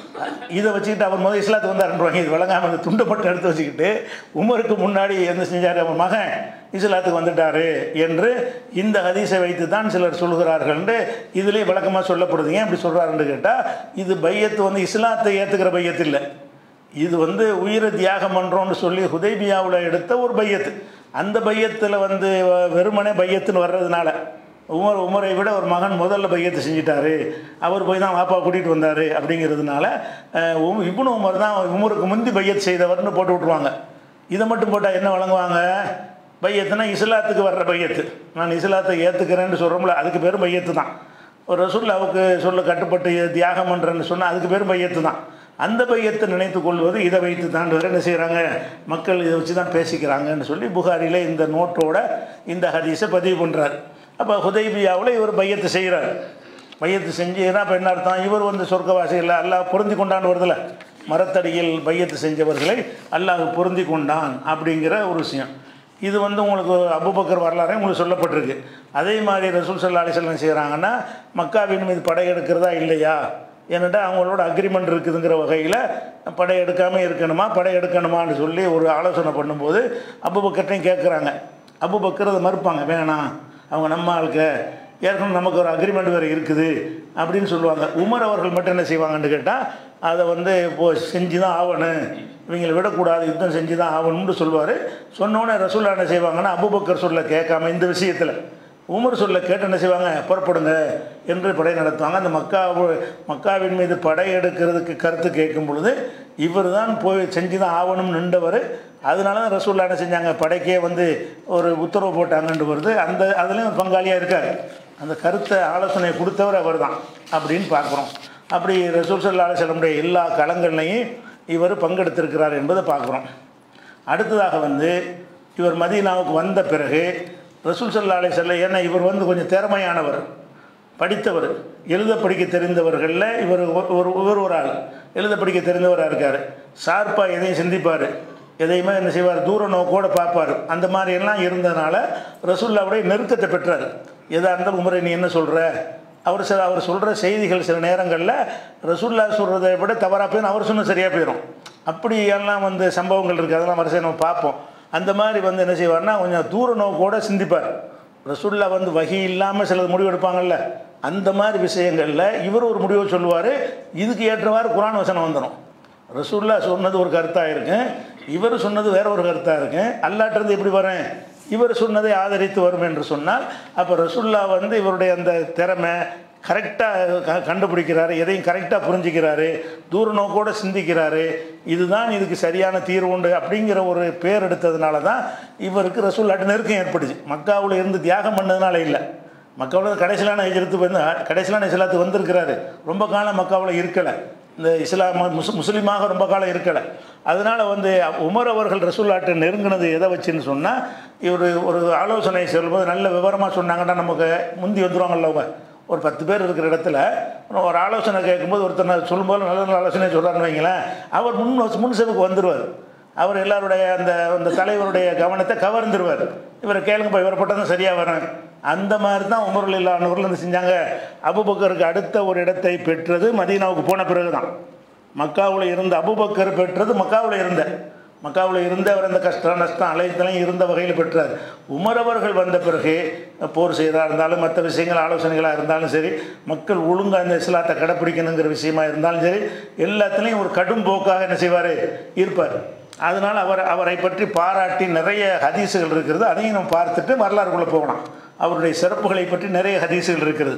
இதை வச்சுக்கிட்டு அவர் முதல் இஸ்லாத்துக்கு வந்தாருன்றவாங்க இது விளங்காம அந்த துண்டை மட்டும் எடுத்து வச்சுக்கிட்டு உமருக்கு முன்னாடி என்ன செஞ்சார் அவர் மகன் இஸ்லாத்துக்கு வந்துட்டாரு என்று இந்த ஹதீஸை வைத்து தான் சிலர் சொல்கிறார்கள் என்று இதிலே விளக்கமாக சொல்லப்படுது ஏன் இப்படி சொல்கிறாருன்னு கேட்டால் இது பையத்து வந்து இஸ்லாத்தை ஏற்றுக்கிற பையத்து இல்லை இது வந்து உயிரை தியாகம் பண்ணுறோம்னு சொல்லி ஹுதைபியாவில் எடுத்த ஒரு பையத்து அந்த பையத்தில் வந்து வ- வெறுமனே பையத்துன்னு வர்றதுனால உமர் உமரை விட ஒரு மகன் முதல்ல பையத்து செஞ்சிட்டாரு அவர் போய் தான் வாப்பா கூட்டிகிட்டு வந்தார் அப்படிங்கிறதுனால அஹ், உம் இப்னு உமர் தான் உமருக்கு முந்தி பையத்து செய்தவர்னு போட்டு விட்ருவாங்க இதை மட்டும் போட்டால் என்ன வழங்குவாங்க பையத்துனா இஸ்லாத்துக்கு வர்ற பையத்து நான் இஸ்லாத்தை ஏற்றுக்கிறேன்னு சொல்கிறோம்ல அதுக்கு பேரும் பையத்து தான் ஒரு ரசூல்லாவுக்கு சொல்ல கட்டுப்பட்டு தியாகம் பண்ணுறேன்னு சொன்னால் அதுக்கு பேரும் பையத்து தான் அந்த பையத்தை நினைத்து கொள்வது இதை வைத்து தான் வேறு என்ன செய்கிறாங்க மக்கள் இதை வச்சு தான் பேசிக்கிறாங்கன்னு சொல்லி புகாரில் இந்த நோட்டோட இந்த ஹதீஸை பதிவு பண்ணுறாரு அப்போ ஹுதைபியாவில் இவர் பையத்தை செய்கிறார் பையத்து செஞ்சு ஏன்னா இப்போ என்ன அர்த்தம் இவர் வந்து சொர்க்கவாசிகள் அல்லாஹ் பொருந்தி கொண்டான்னு வருதுல மரத்தடியில் பையத்து செஞ்சவர்களை அல்லாஹ் பொருந்தி கொண்டான் அப்படிங்கிற ஒரு விஷயம் இது வந்து உங்களுக்கு அபுபக்கர் வரலாறே உங்களுக்கு சொல்லப்பட்டிருக்கு அதே மாதிரி ரசூல் சல்லா அலிசல்லாம் செய்கிறாங்கன்னா மக்காவின் மீது படையெடுக்கிறதா இல்லையா ஏன்னுட்டா அவங்களோட அக்ரிமெண்ட் இருக்குதுங்கிற வகையில் படையெடுக்காமல் இருக்கணுமா படையெடுக்கணுமான்னு சொல்லி ஒரு ஆலோசனை பண்ணும்போது அபுபக்கர்ட்டையும் கேட்குறாங்க அபுபக்கர் அதை மறுப்பாங்க வேணாம் அவங்க நம்ம ஆளுக்க ஏற்கனவே நமக்கு ஒரு அக்ரிமெண்ட் வேறு இருக்குது அப்படின்னு சொல்லுவாங்க உமர் அவர்கள் மட்டும் என்ன செய்வாங்கன்னு கேட்டால் அதை வந்து இப்போ செஞ்சு தான் ஆகணும் இவங்களை விடக்கூடாது யுத்தம் செஞ்சு தான் ஆகணும்னு சொல்லுவார் சொன்னோன்னே ரசூல்லா என்ன செய்வாங்கன்னா அபுபக்கர் சொல்ல கேட்காம இந்த விஷயத்தில் உமர் சொல்ல கேட்டு என்ன செய்வாங்க புறப்படுங்க என்று படை நடத்துவாங்க அந்த மக்கா மக்காவின் மீது படை எடுக்கிறதுக்கு கருத்து கேட்கும் பொழுது இவர் தான் போய் செஞ்சு தான் ஆகணும்னு நின்றவர் அதனால தான் ரசூல்லா என்ன செஞ்சாங்க படைக்கே வந்து ஒரு உத்தரவு போட்டாங்கன்னு வருது அந்த அதுலேயும் பங்காளியாக இருக்கார் அந்த கருத்தை ஆலோசனை கொடுத்தவர் அவர் தான் அப்படின்னு பார்க்குறோம் அப்படி ரசூல் சல்லா அலுவலமுடைய எல்லா களங்கள்லையும் இவர் பங்கெடுத்திருக்கிறார் என்பதை பார்க்குறோம் அடுத்ததாக வந்து இவர் மதீனாவுக்கு வந்த பிறகு ரசூல் சல்லா அலி செல்ல ஏன்னா இவர் வந்து கொஞ்சம் திறமையானவர் படித்தவர் எழுத படிக்க தெரிந்தவர்களில் இவர் ஒரு- ஒரு இவர் ஒரு ஆள் எழுத படிக்க தெரிந்தவராக இருக்கார் ஷார்ப்பாக எதையும் சிந்திப்பார் எதையுமே என்ன செய்வார் தூர நோக்கோட பார்ப்பார் அந்த மாதிரி எல்லாம் இருந்ததுனால ரசூல்லாவுடைய நெருக்கத்தை பெற்றார் எதாக இருந்தாலும் உமரை நீ என்ன சொல்கிற அவர் சில அவர் சொல்கிற செய்திகள் சில நேரங்களில் ரசூல்லா சொல்கிறத விட தவறாக போயிடும் அவர் சொன்ன சரியாக போயிடும் அப்படி எல்லாம் வந்து சம்பவங்கள் இருக்குது அதெல்லாம் வரிசை நம்ம பார்ப்போம் அந்த மாதிரி வந்து என்ன செய்வார்னா கொஞ்சம் தூர நோக்கோட சிந்திப்பார் ரசூல்லா வந்து வகி இல்லாமல் சிலது முடிவு எடுப்பாங்கல்ல அந்த மாதிரி விஷயங்களில் இவர் ஒரு முடிவை சொல்லுவார் இதுக்கு ஏற்றவாறு குரான் வசனம் வந்துடும் ரசூல்லா சொன்னது ஒரு கருத்தாக இருக்கு இவர் சொன்னது வேற ஒரு கருத்தாக இருக்கு அல்லாட்டிருந்து எப்படி வரேன் இவர் சொன்னதை ஆதரித்து வரும் என்று சொன்னால் அப்போ ரசூல்லா வந்து இவருடைய அந்த திறமை கரெக்டாக க கண்டுபிடிக்கிறாரு எதையும் கரெக்டாக புரிஞ்சுக்கிறாரு தூர நோக்கோடு சிந்திக்கிறாரு இதுதான் இதுக்கு சரியான தீர்வு உண்டு அப்படிங்கிற ஒரு பேர் எடுத்ததுனால தான் இவருக்கு ரசூல்லாட்டு நெருக்கம் ஏற்பட்டுச்சு மக்காவில் இருந்து தியாகம் பண்ணதுனால இல்லை மக்காவில் கடைசியிலான ஹிஜ்ரத்து வந்து கடைசியிலான இஸ்லாத்து வந்திருக்கிறாரு ரொம்ப காலம் மக்காவில் இருக்கலை இந்த இஸ்லாம் முஸ் முஸ்லீமாக ரொம்ப காலம் இருக்கலை அதனால் வந்து உமர் அவர்கள் ரசூல்லாட்டை நெருங்கினது எதை வச்சுன்னு சொன்னால் இவர் ஒரு ஆலோசனை சொல்லும்போது நல்ல விவரமாக சொன்னாங்கன்னா நமக்கு முந்தி வந்துடுவாங்கல்ல அவங்க ஒரு பத்து பேர் இருக்கிற இடத்துல ஒரு ஆலோசனை கேட்கும்போது ஒருத்தர் நான் சொல்லும்போது நல்ல நல்ல ஆலோசனை சொல்கிறான்னு வைங்களேன் அவர் முன் முன் செவுக்கு வந்துடுவார் அவர் எல்லாருடைய அந்த அந்த தலைவருடைய கவனத்தை கவர்ந்துருவார் இவரை கேளுங்கப்பா இவரை போட்டால் தான் சரியாக வரும் அந்த மாதிரி தான் உமருள் இல்லாதவர்கள் வந்து செஞ்சாங்க அபுபக்கருக்கு அடுத்த ஒரு இடத்தை பெற்றது மதீனாவுக்கு போன பிறகு தான் மக்காவில் இருந்த அபுபக்கர் பெற்றது மக்காவில் இருந்த மக்காவில் இருந்தவர் அந்த கஷ்டம் நஷ்டம் அலைத்தலையும் இருந்த வகையில் பெற்றார் உமர் அவர்கள் வந்த பிறகு போர் செய்கிறதா இருந்தாலும் மற்ற விஷயங்கள் ஆலோசனைகளாக இருந்தாலும் சரி மக்கள் ஒழுங்காக இந்த இஸ்லாத்தை கடைப்பிடிக்கணுங்கிற விஷயமா இருந்தாலும் சரி எல்லாத்துலேயும் ஒரு கடும் போக்காக என்ன செய்வார் இருப்பார் அதனால் அவர் அவரை பற்றி பாராட்டி நிறைய ஹதீஸுகள் இருக்கிறது அதையும் நம்ம பார்த்துட்டு வரலாறுக்குள்ளே போகலாம் அவருடைய சிறப்புகளை பற்றி நிறைய ஹதீஸுகள் இருக்கிறது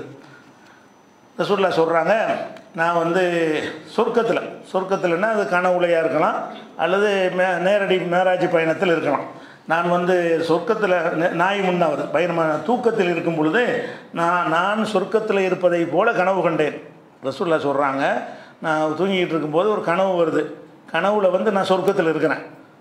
ரசூல்லா சொல்கிறாங்க நான் வந்து சொர்க்கத்தில் சொர்க்கத்தில்னா அது கனவுலையாக இருக்கலாம் அல்லது மே நேரடி மேராஜ் பயணத்தில் இருக்கலாம் நான் வந்து சொர்க்கத்தில் நே- நாய் முன்னாவது பயணமாக தூக்கத்தில் இருக்கும் பொழுது நான் நான் சொர்க்கத்தில் இருப்பதை போல கனவு கண்டேன் ரசூல்லா சொல்கிறாங்க நான் தூங்கிட்டு இருக்கும்போது ஒரு கனவு வருது கனவுல வந்து நான் சொர்க்கத்தில் இருக்கிறேன்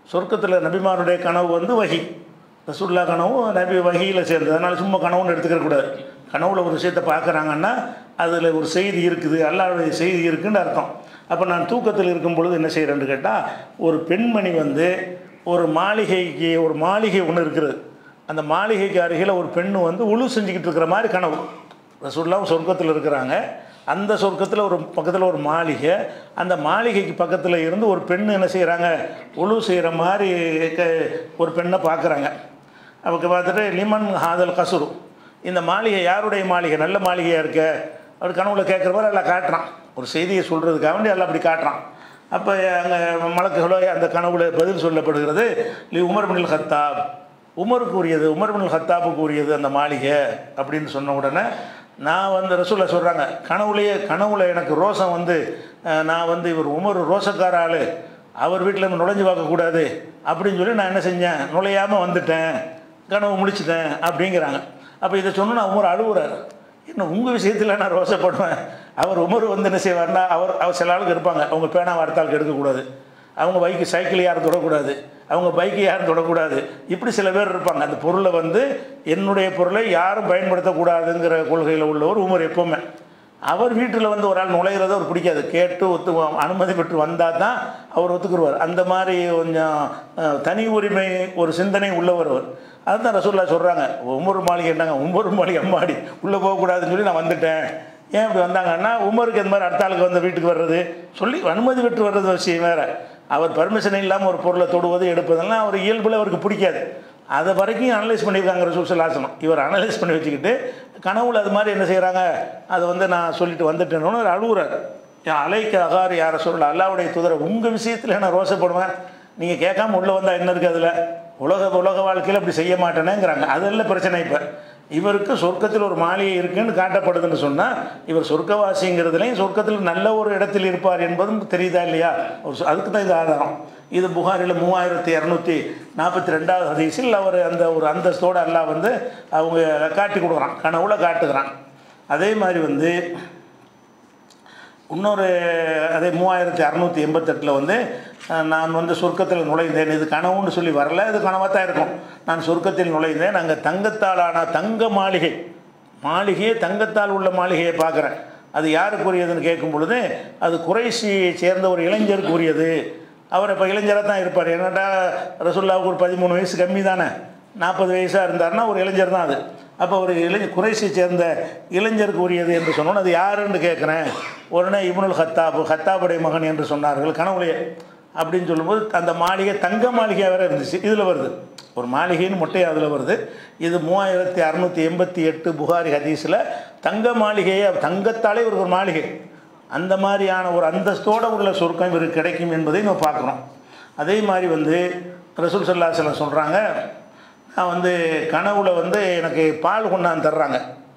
சொர்க்கத்தில் நபிமாருடைய கனவு வந்து வகி ரசூல்லா கனவும் நபி வகியில் சேர்ந்தது அதனால் சும்மா கனவுன்னு எடுத்துக்கிற கூடாது கனவுல ஒரு விஷயத்தை பார்க்குறாங்கன்னா அதில் ஒரு செய்தி இருக்குது அல்லாவுடைய செய்தி இருக்குன்னு அர்த்தம் அப்போ நான் தூக்கத்தில் இருக்கும் பொழுது என்ன செய்கிறேன்னு கேட்டால் ஒரு பெண்மணி வந்து ஒரு மாளிகைக்கு ஒரு மாளிகை ஒன்று இருக்கிறது அந்த மாளிகைக்கு அருகில் ஒரு பெண்ணு வந்து உழு செஞ்சுக்கிட்டு இருக்கிற மாதிரி கனவு ரசூல்லாவும் சொர்க்கத்தில் இருக்கிறாங்க அந்த சொர்க்கத்தில் ஒரு பக்கத்தில் ஒரு மாளிகை அந்த மாளிகைக்கு பக்கத்தில் இருந்து ஒரு பெண் என்ன செய்கிறாங்க உழு செய்கிற மாதிரி க ஒரு பெண்ணை பார்க்குறாங்க அவங்க பார்த்துட்டு லிமன் ஹாதல் கசுரு இந்த மாளிகை யாருடைய மாளிகை நல்ல மாளிகையாக இருக்க அவர் கனவுல கேட்குற மாதிரி எல்லாம் காட்டுறான் ஒரு செய்தியை சொல்கிறதுக்காக வேண்டி எல்லாம் அப்படி காட்டுறான் அப்போ அங்கே மலக்குகளோ அந்த கனவுல பதில் சொல்லப்படுகிறது லி உமர் பின் ஹத்தாப் உமருக்கு உரியது உமர் பின் ஹத்தாப்புக்கு உரியது அந்த மாளிகை அப்படின்னு சொன்ன உடனே நான் வந்து ரசூலை சொல்கிறாங்க கனவுலையே கனவுல எனக்கு ரோசம் வந்து அஹ், நான் வந்து இவர் உமர் ரோசக்கார ஆள் அவர் வீட்டில் நம்ம நுழைஞ்சு பார்க்கக்கூடாது அப்படின்னு சொல்லி நான் என்ன செஞ்சேன் நுழையாமல் வந்துட்டேன் கனவு முடிச்சிட்டேன் அப்படிங்கிறாங்க அப்போ இதை சொன்னா உமர் அழுகுறாரு என்ன உங்கள் விஷயத்தில் நான் ரோசப்படுவேன் அவர் உமர் வந்து என்ன செய்வார்னா அவர் அவர் சில ஆளுக்கு இருப்பாங்க அவங்க பேனா வார்த்தாளுக்கு எடுக்கக்கூடாது அவங்க பைக்கு சைக்கிள் யாரும் தொடக்கூடாது அவங்க பைக்கு யாரும் தொடக்கூடாது இப்படி சில பேர் இருப்பாங்க அந்த பொருளை வந்து என்னுடைய பொருளை யாரும் பயன்படுத்தக்கூடாதுங்கிற கொள்கையில் உள்ளவர் உமர் எப்போவுமே அவர் வீட்டில் வந்து ஒரு ஆள் நுழையிறத அவர் பிடிக்காது கேட்டு ஒத்து அனுமதி பெற்று வந்தால் தான் அவர் ஒத்துக்குருவார் அந்த மாதிரி கொஞ்சம் அஹ், தனி உரிமை ஒரு சிந்தனை உள்ளவர் அவர் அதுதான் ரசூல்லா சொல்கிறாங்க உமர் மாளிகை என்னங்க உமர் மாளிகை அம்மாடி உள்ளே போகக்கூடாதுன்னு சொல்லி நான் வந்துட்டேன் ஏன் இப்படி வந்தாங்கன்னா உமருக்கு இந்த மாதிரி அடுத்த ஆளுக்கு வந்து வீட்டுக்கு வர்றது சொல்லி அனுமதி பெற்று வர்றது விஷயம் வேறு அவர் பர்மிஷன் இல்லாமல் ஒரு பொருளை தொடுவது எடுப்பதெல்லாம் அவர் இயல்பில் அவருக்கு பிடிக்காது அதை வரைக்கும் அனலைஸ் பண்ணியிருக்காங்க ரசூல் ஆசனம் இவர் அனலைஸ் பண்ணி வச்சுக்கிட்டு கனவுல அது மாதிரி என்ன செய்கிறாங்க அதை வந்து நான் சொல்லிட்டு வந்துட்டேன்னு அவர் அழுகுறாரு என் அலைக்கு அகார் யார சொல்ல அல்லாவுடைய துதரை உங்கள் விஷயத்தில் நான் ரோசப்படுவேன் நீங்கள் கேட்காம உள்ளே வந்தால் என்ன இருக்குது அதில் உலக உலக வாழ்க்கையில் அப்படி செய்ய மாட்டேனேங்கிறாங்க அதெல்லாம் பிரச்சனை இப்போ இவருக்கு சொர்க்கத்தில் ஒரு மாளிகை இருக்குன்னு காட்டப்படுதுன்னு சொன்னால் இவர் சொர்க்கவாசிங்கிறதுலையும் சொர்க்கத்தில் நல்ல ஒரு இடத்தில் இருப்பார் என்பதும் தெரியுதா இல்லையா ஒரு சொ- அதுக்கு தான் இது ஆதாரம் இது புகாரில் மூவாயிரத்தி இரநூத்தி நாற்பத்தி ரெண்டாவது ஹதீஸில் அவர் அந்த ஒரு அந்தஸ்தோடு அல்லாஹ் வந்து அவங்க காட்டி கொடுக்குறான் கனவுல காட்டுகிறான் அதே மாதிரி வந்து இன்னொரு அதே மூவாயிரத்தி அறநூற்றி எண்பத்தெட்டில் வந்து அஹ், நான் வந்து சொர்க்கத்தில் நுழைந்தேன் இது கனவுன்னு சொல்லி வரல இது கனவாக தான் இருக்கும் நான் சொர்க்கத்தில் நுழைந்தேன் அங்கே தங்கத்தாலான தங்க மாளிகை மாளிகையே தங்கத்தால் உள்ள மாளிகையை பார்க்குறேன் அது யாருக்குரியதுன்னு கேட்கும் பொழுது அது குறைசியை சேர்ந்த ஒரு இளைஞருக்குரியது அவர் இப்போ இளைஞராக தான் இருப்பார் என்னடா ரசுல்லாவுக்கு ஒரு பதிமூணு வயசு கம்மி தானே நாற்பது வயசாக இருந்தாருன்னா ஒரு இளைஞர் தான் அது அப்போ ஒரு இளைஞர் குறைசியை சேர்ந்த இளைஞருக்கு உரியது என்று சொன்னோன்னு அது யாருன்னு கேட்குறேன் உடனே இப்னுல் ஹத்தாப் ஹத்தாபுடைய மகன் என்று சொன்னார்கள் கனவுலையே அப்படின்னு சொல்லும்போது அந்த மாளிகை தங்க மாளிகையாக வேற இருந்துச்சு இதில் வருது ஒரு மாளிகைன்னு மொட்டை அதில் வருது இது மூவாயிரத்தி அறநூற்றி எண்பத்தி எட்டு புகாரி ஹதீஸில் தங்க மாளிகையே தங்கத்தாலே ஒரு ஒரு மாளிகை அந்த மாதிரியான ஒரு அந்தஸ்தோடு உள்ள சொர்க்கம் இவருக்கு கிடைக்கும் என்பதை நம்ம பார்க்குறோம் அதே மாதிரி வந்து ரசூல் சல்லா செல்லம் சொல்கிறாங்க நான் வந்து கனவுல வந்து எனக்கு பால் கொண்டாந்து தர்றாங்க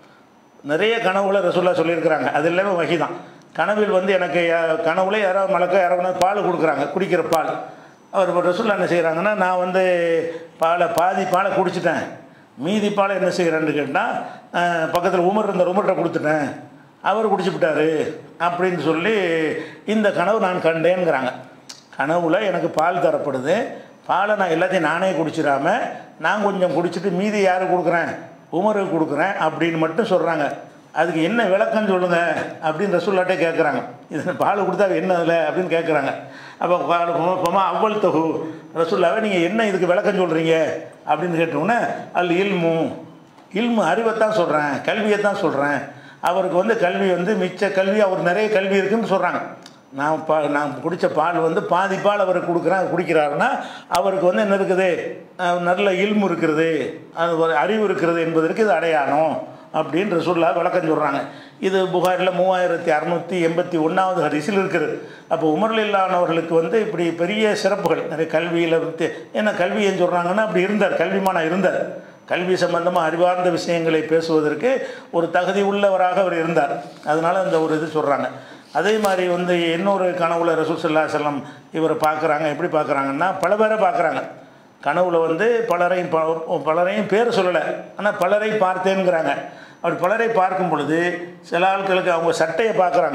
நிறைய கனவுகளை ரசூல்லா சொல்லியிருக்கிறாங்க அது எல்லாமே வகி தான் கனவில் வந்து எனக்கு யா- கனவுல யாராவது மலக்க யாராவது பால் கொடுக்குறாங்க குடிக்கிற பால் அவர் ரசூல்லா என்ன செய்கிறாங்கன்னா நான் வந்து பாலை பாதி பாலை குடிச்சிட்டேன் மீதி பாலை என்ன செய்கிறேன்னு கேட்டால் பக்கத்தில் உமர் இருந்த உமர்கிட்ட கொடுத்துட்டேன் அவர் குடிச்சுவிட்டாரு அப்படின்னு சொல்லி இந்த கனவு நான் கண்டேங்கிறாங்க கனவுல எனக்கு பால் தரப்படுது பாலை நான் எல்லாத்தையும் நானே குடிச்சிடாம நான் கொஞ்சம் குடிச்சிட்டு மீதி யாரு கொடுக்குறேன் உமருக்கு கொடுக்குறேன் அப்படின்னு மட்டும் சொல்கிறாங்க அதுக்கு என்ன விளக்கம் சொல்லுங்க அப்படின்னு ரசூல்லாட்டே கேட்குறாங்க இது பால் கொடுத்தா என்ன அதில் அப்படின்னு கேட்குறாங்க அப்போ பால் பொமா அவ்வளவு தொகு ரசூல்லாவே நீங்கள் என்ன இதுக்கு விளக்கம் சொல்கிறீங்க அப்படின்னு கேட்டோன்னே அல் இல்மு இல்மு அறிவைத்தான் சொல்கிறேன் கல்வியை தான் சொல்கிறேன் அவருக்கு வந்து கல்வி வந்து மிச்ச கல்வி அவர் நிறைய கல்வி இருக்குன்னு சொல்கிறாங்க நான் பா நான் குடித்த பால் வந்து பாதி பால் அவருக்கு கொடுக்குறேன் குடிக்கிறாருன்னா அவருக்கு வந்து என்ன இருக்குது அஹ் நல்ல இல்மு இருக்கிறது அது ஒரு அறிவு இருக்கிறது என்பதற்கு இது அடையாளம் அப்படின்னு ரசூல்லா விளக்கம் சொல்கிறாங்க இது புகாரில் மூவாயிரத்தி அறநூற்றி எண்பத்தி ஒன்றாவது ஹரிசில் இருக்குது அப்போ உமரில் இல்லாதவர்களுக்கு வந்து இப்படி பெரிய சிறப்புகள் நிறைய கல்வியில் வந்து என்ன கல்வி ஏன் சொல்கிறாங்கன்னா அப்படி இருந்தார் கல்விமானா இருந்தார் கல்வி சம்பந்தமாக அறிவார்ந்த விஷயங்களை பேசுவதற்கு ஒரு தகுதி உள்ளவராக அவர் இருந்தார் அதனால அந்த ஒரு இது சொல்கிறாங்க அதே மாதிரி வந்து இன்னொரு கனவுல ரசூல் சல்லா செல்லம் இவரை பார்க்குறாங்க எப்படி பார்க்குறாங்கன்னா பல பேரை பார்க்குறாங்க கனவுல வந்து பலரையும் ப- பலரையும் பேர் சொல்லலை ஆனால் பலரை பார்த்தேங்கிறாங்க அப்படி பலரை பார்க்கும் பொழுது சில ஆட்களுக்கு அவங்க சட்டையை பார்க்குறாங்க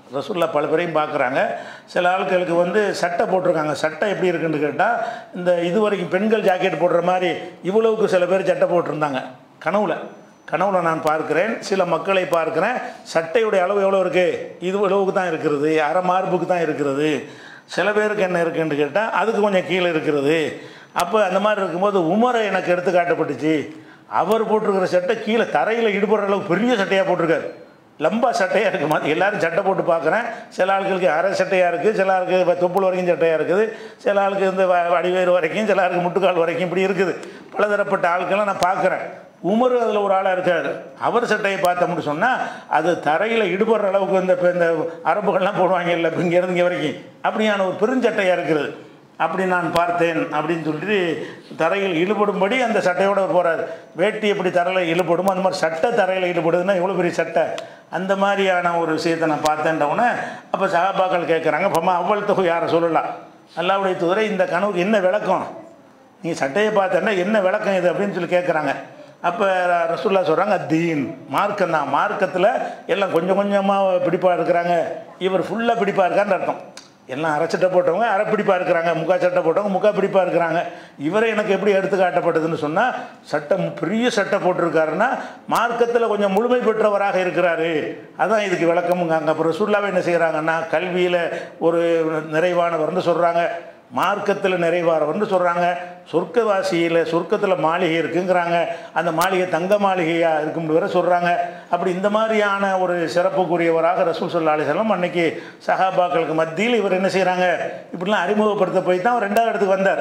ரசூல்லா பல பேரையும் பார்க்குறாங்க சில ஆட்களுக்கு வந்து சட்டை போட்டிருக்காங்க சட்டை எப்படி இருக்குன்னு கேட்டால் இந்த இது வரைக்கும் பெண்கள் ஜாக்கெட் போடுற மாதிரி இவ்வளவுக்கு சில பேர் சட்டை போட்டிருந்தாங்க கனவுல கனவுல நான் பார்க்கிறேன் சில மக்களை பார்க்கிறேன் சட்டையுடைய அளவு எவ்வளோ இருக்குது இது அளவுக்கு தான் இருக்கிறது அரை மார்புக்கு தான் இருக்கிறது சில பேருக்கு என்ன இருக்குன்னு கேட்டால் அதுக்கு கொஞ்சம் கீழே இருக்கிறது அப்போ அந்த மாதிரி இருக்கும்போது உமரை எனக்கு எடுத்து காட்டப்பட்டுச்சு அவர் போட்டிருக்கிற சட்டை கீழே தரையில் இடுபடுற அளவுக்கு பெரிய சட்டையாக போட்டிருக்காரு லம்பா சட்டையாக இருக்குது மாதிரி எல்லாரும் சட்டை போட்டு பார்க்குறேன் சில ஆட்களுக்கு அரை சட்டையாக இருக்குது சில ஆளுக்கு இப்போ தொப்புள் வரைக்கும் சட்டையாக இருக்குது சில ஆளுக்கு இந்த வ- அடிவேறு வரைக்கும் சில ஆளுக்கு முட்டுக்கால் வரைக்கும் இப்படி இருக்குது பலதரப்பட்ட ஆட்களை நான் பார்க்குறேன் உமர் அதில் ஒரு ஆளாக இருக்கார் அவர் சட்டையை பார்த்தோம்னு சொன்னால் அது தரையில் இடுபடுற அளவுக்கு இந்த இப்போ இந்த அரபுகள்லாம் போடுவாங்க இல்லை இப்போ இங்கேருந்து இங்கே வரைக்கும் அப்படியான ஒரு பெருஞ்சட்டையாக இருக்கிறது அப்படி நான் பார்த்தேன் அப்படின்னு சொல்லிட்டு தரையில் இழுபடும்படி அந்த சட்டையோட போகிறார் வேட்டி எப்படி தரையில் இழுபடுமோ அந்த மாதிரி சட்டை தரையில் இழுபடுதுன்னா எவ்வளோ பெரிய சட்டை அந்த மாதிரியான ஒரு விஷயத்தை நான் பார்த்தேன்டவுடனே அப்போ சகாபாக்கள் கேட்குறாங்க பம்மா அவ்வளவு தொகை யாரை சொல்லலாம் அல்லாவுடைய தூதரை இந்த கனவுக்கு என்ன விளக்கம் நீ சட்டையை பார்த்தேன்னா என்ன விளக்கம் இது அப்படின்னு சொல்லி கேட்குறாங்க அப்போ ரசூல்லா சொல்கிறாங்க தீன் மார்க்கம் தான் மார்க்கத்தில் எல்லாம் கொஞ்சம் கொஞ்சமாக பிடிப்பாக இருக்கிறாங்க இவர் ஃபுல்லாக பிடிப்பாக இருக்கான்னு அர்த்தம் எல்லாம் அரை சட்டை போட்டவங்க அரை பிடிப்பாக இருக்கிறாங்க முக்கா சட்டை போட்டவங்க முக்கா பிடிப்பாக இருக்கிறாங்க இவரை எனக்கு எப்படி எடுத்து காட்டப்பட்டதுன்னு சொன்னால் சட்டம் பெரிய சட்டை போட்டிருக்காருன்னா மார்க்கத்தில் கொஞ்சம் முழுமை பெற்றவராக இருக்கிறாரு அதான் இதுக்கு விளக்கமுங்க அங்கே அப்புறம் ரசூல்லாவை என்ன செய்கிறாங்கன்னா கல்வியில் ஒரு நிறைவானவர்னு சொல்கிறாங்க மார்க்கத்தில் நிறைவாரவர்னு சொல்கிறாங்க சொர்க்கவாசியில் சொர்க்கத்தில் மாளிகை இருக்குங்கிறாங்க அந்த மாளிகை தங்க மாளிகையாக இருக்கும் வரை சொல்கிறாங்க அப்படி இந்த மாதிரியான ஒரு சிறப்புக்குரியவராக ரசூல் சொல்லா அலிசல்லாம் அன்னைக்கு சஹாபாக்களுக்கு மத்தியில் இவர் என்ன செய்கிறாங்க இப்படிலாம் அறிமுகப்படுத்த போய் தான் அவர் ரெண்டாவது இடத்துக்கு வந்தார்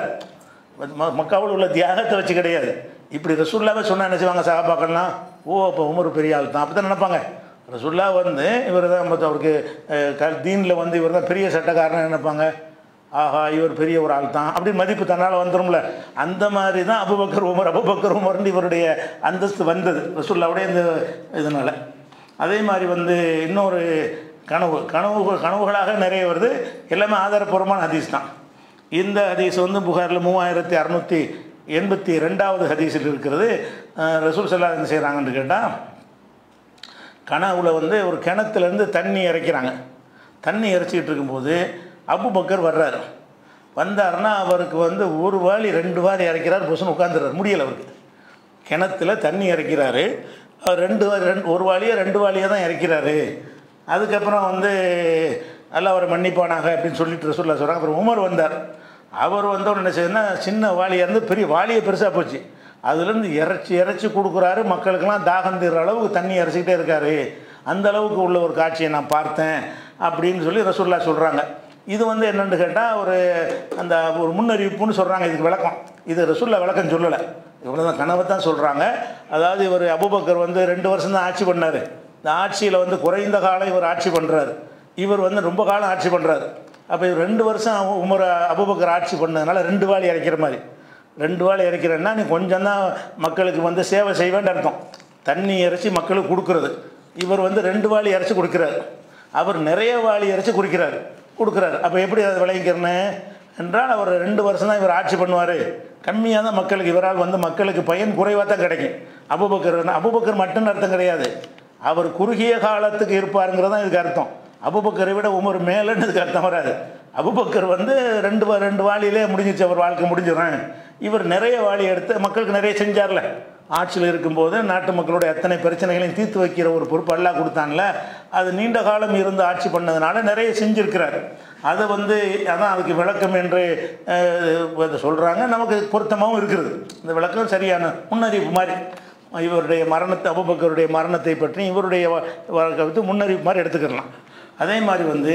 ம- மக்காவில் உள்ள தியாகத்தை வச்சு கிடையாது இப்படி ரசூல்லாவே சொன்னா என்ன செய்வாங்க சஹாபாக்கள்லாம் ஓ அப்போ உமர் பெரிய ஆள் தான் அப்படி தான் நினைப்பாங்க ரசூல்லா வந்து இவர் தான் மொத்தம் அவருக்கு அஹ், க தீனில் வந்து இவர் தான் பெரிய சட்டக்காரன்னு நினைப்பாங்க ஆஹா இவர் பெரிய ஒரு ஆள் தான் அப்படி மதிப்பு தன்னால் வந்துரும்ல அந்த மாதிரி தான் அபுபக்கர் உமர் அபுபக்கர் உமர்னு இவருடைய அந்தஸ்து வந்தது ரசூல்லாவுடைய இந்த இதனால் அதே மாதிரி வந்து இன்னொரு கனவு கனவு கனவுகளாக நிறைய வருது எல்லாமே ஆதாரப்பூர்வமான ஹதீஸ் தான் இந்த ஹதீஸ் வந்து புகாரில் மூவாயிரத்தி அறநூற்றி எண்பத்தி ரெண்டாவது ஹதீஸில் இருக்கிறது அஹ் ரசூல் சல்லா என்ன செய்கிறாங்கன்னு கேட்டால் கனவுல வந்து ஒரு கிணத்துலேருந்து தண்ணி இறைக்கிறாங்க தண்ணி இறைச்சிக்கிட்டு இருக்கும்போது அபுபக்கர் வர்றாரு வந்தாருன்னா அவருக்கு வந்து ஒரு வாளி ரெண்டு வாளி இறைக்கிறார் புசுன்னு உட்காந்துறாரு முடியலை அவருக்கு கிணத்துல தண்ணி இறைக்கிறாரு அவர் ரெண்டு வாளி ரெண்டு ஒரு வாளியை ரெண்டு வாளியை தான் இறைக்கிறாரு அதுக்கப்புறம் வந்து நல்லா அவரை மன்னிப்பானாக அப்படின்னு சொல்லிட்டு ரசூல்லா சொல்கிறாங்க அப்புறம் உமர் வந்தார் அவர் வந்தவர் என்ன செய்யுதுன்னா சின்ன வாளியாக இருந்து பெரிய வாளியை பெருசாக போச்சு அதுலேருந்து இறைச்சி இறைச்சி கொடுக்குறாரு மக்களுக்கெல்லாம் தாகம் தீர்ற அளவுக்கு தண்ணி இறைச்சிக்கிட்டே இருக்காரு அந்த அளவுக்கு உள்ள ஒரு காட்சியை நான் பார்த்தேன் அப்படின்னு சொல்லி ரசூல்லா சொல்கிறாங்க இது வந்து என்னென்னு கேட்டால் ஒரு அந்த ஒரு முன்னறிவிப்புன்னு சொல்கிறாங்க இதுக்கு விளக்கம் இது ரசூல்லா விளக்கம் சொல்லலை இவ்வளோ தான் கனவை தான் சொல்கிறாங்க அதாவது இவர் அபுபக்கர் வந்து ரெண்டு வருஷம் தான் ஆட்சி பண்ணார் இந்த ஆட்சியில் வந்து குறைந்த காலம் இவர் ஆட்சி பண்ணுறாரு இவர் வந்து ரொம்ப காலம் ஆட்சி பண்ணுறாரு அப்போ இவர் ரெண்டு வருஷம் உமர் அபுபக்கர் ஆட்சி பண்ணதுனால ரெண்டு வாளி இறைக்கிற மாதிரி ரெண்டு வாளி இறைக்கிறேன்னா நீ கொஞ்சம் தான் மக்களுக்கு வந்து சேவை செய்வேன்னு அர்த்தம் தண்ணி இறைச்சி மக்களுக்கு கொடுக்குறது இவர் வந்து ரெண்டு வாளி இறைச்சி கொடுக்குறாரு அவர் நிறைய வாளி இறைச்சி குடிக்கிறார் கொடுக்குறாரு அப்போ எப்படி அதை விளைவிக்கிறேன்னு என்றால் அவர் ரெண்டு வருஷம் தான் இவர் ஆட்சி பண்ணுவார் கம்மியாக தான் மக்களுக்கு இவரால் வந்து மக்களுக்கு பயன் குறைவாக தான் கிடைக்கும் அபுபக்கர் அபுபக்கர் மட்டும் அர்த்தம் கிடையாது அவர் குறுகிய காலத்துக்கு இருப்பாருங்கிறது தான் இதுக்கு அர்த்தம் அபுபக்கரை விட உமர் மேலேன்னு இதுக்கு அர்த்தம் வராது அபுபக்கர் வந்து ரெண்டு வா- ரெண்டு வாளியிலே முடிஞ்சிச்சு அவர் வாழ்க்கை முடிஞ்சிடும் இவர் நிறைய வாளி எடுத்து மக்களுக்கு நிறைய செஞ்சார்ல ஆட்சியில் இருக்கும்போது நாட்டு மக்களுடைய அத்தனை பிரச்சனைகளையும் தீர்த்து வைக்கிற ஒரு பொறுப்பு அல்லாஹ் கொடுத்தான்ல அது நீண்ட காலம் இருந்து ஆட்சி பண்ணதுனால நிறைய செஞ்சிருக்கிறார் அதை வந்து அதான் அதுக்கு விளக்கம் என்று சொல்கிறாங்க நமக்கு பொருத்தமாகவும் இருக்கிறது இந்த விளக்கம் சரியான முன்னறிவிப்பு மாதிரி இவருடைய மரணத்தை அபுபக்கருடைய மரணத்தை பற்றி இவருடைய வ- வாழ்க்கை வந்து முன்னறிவிப்பு மாதிரி எடுத்துக்கிடலாம் அதே மாதிரி வந்து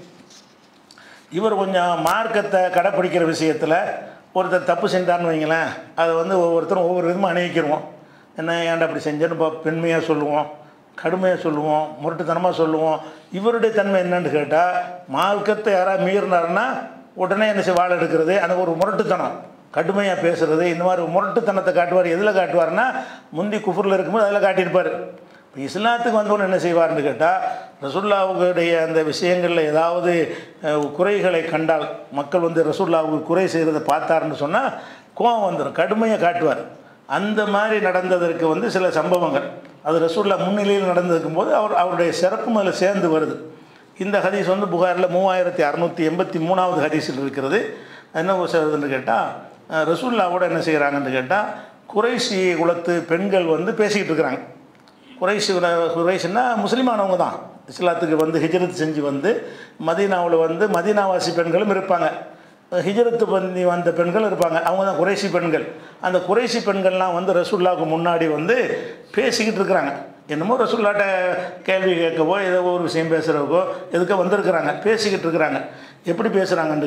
இவர் கொஞ்சம் மார்க்கத்தை கடைப்பிடிக்கிற விஷயத்தில் ஒருத்தர் தப்பு செஞ்சான்னு வைங்களேன் அதை வந்து ஒவ்வொருத்தரும் ஒவ்வொரு விதமாக அணிவிக்கிறோம் என்ன ஏன்டா அப்படி செஞ்சேன்னு பா பெண்மையாக சொல்லுவோம் கடுமையாக சொல்லுவோம் முரட்டுத்தனமாக சொல்லுவோம் இவருடைய தன்மை என்னன்னு கேட்டால் மார்க்கத்தை யாராவது மீறினாருன்னா உடனே என்ன செய்ய வாழ எடுக்கிறது அந்த ஒரு முரட்டுத்தனம் கடுமையாக பேசுறது இந்த மாதிரி முரட்டுத்தனத்தை காட்டுவார் எதில் காட்டுவார்னா முந்தி குஃபுரில் இருக்கும்போது அதில் காட்டியிருப்பார் இப்போ இஸ்லாத்துக்கு வந்தவொன்னு என்ன செய்வார்னு கேட்டால் ரசுல்லாவுடைய அந்த விஷயங்களில் ஏதாவது அஹ், குறைகளை கண்டால் மக்கள் வந்து ரசுல்லாவுக்கு குறை செய்கிறத பார்த்தாருன்னு சொன்னால் கோபம் வந்துடும் கடுமையாக காட்டுவார் அந்த மாதிரி நடந்ததற்கு வந்து சில சம்பவங்கள் அது ரசூல்லா முன்னிலையில் நடந்திருக்கும் போது அவர் அவருடைய சிறப்பும் அதில் சேர்ந்து வருது இந்த ஹதீஸ் வந்து புகாரில் மூவாயிரத்தி அறநூற்றி எண்பத்தி மூணாவது ஹதீஸில் இருக்கிறது என்ன சொல்றதுன்னு கேட்டால் ரசூல்லாவோட என்ன செய்கிறாங்கன்னு கேட்டால் குறைசி குலத்து பெண்கள் வந்து பேசிக்கிட்டு இருக்கிறாங்க குறைசி குல- குறைஷின்னா முஸ்லீமானவங்க தான் இஸ்லாத்துக்கு வந்து ஹிஜ்ரத் செஞ்சு வந்து மதீனாவில் வந்து மதீனாவாசி பெண்களும் இருப்பாங்க ஹிஜ்ரத்து பண்ணி வந்த பெண்கள் இருப்பாங்க அவங்க தான் குறைசி பெண்கள் அந்த குறைசி பெண்கள்லாம் வந்து ரசூல்லாவுக்கு முன்னாடி வந்து பேசிக்கிட்டு இருக்கிறாங்க என்னமோ ரசூல்லாட்ட கேள்வி கேட்கவோ ஏதோ ஒரு விஷயம் பேசுகிறவோ எதுக்கோ வந்திருக்கிறாங்க பேசிக்கிட்டு இருக்கிறாங்க எப்படி பேசுகிறாங்கன்னு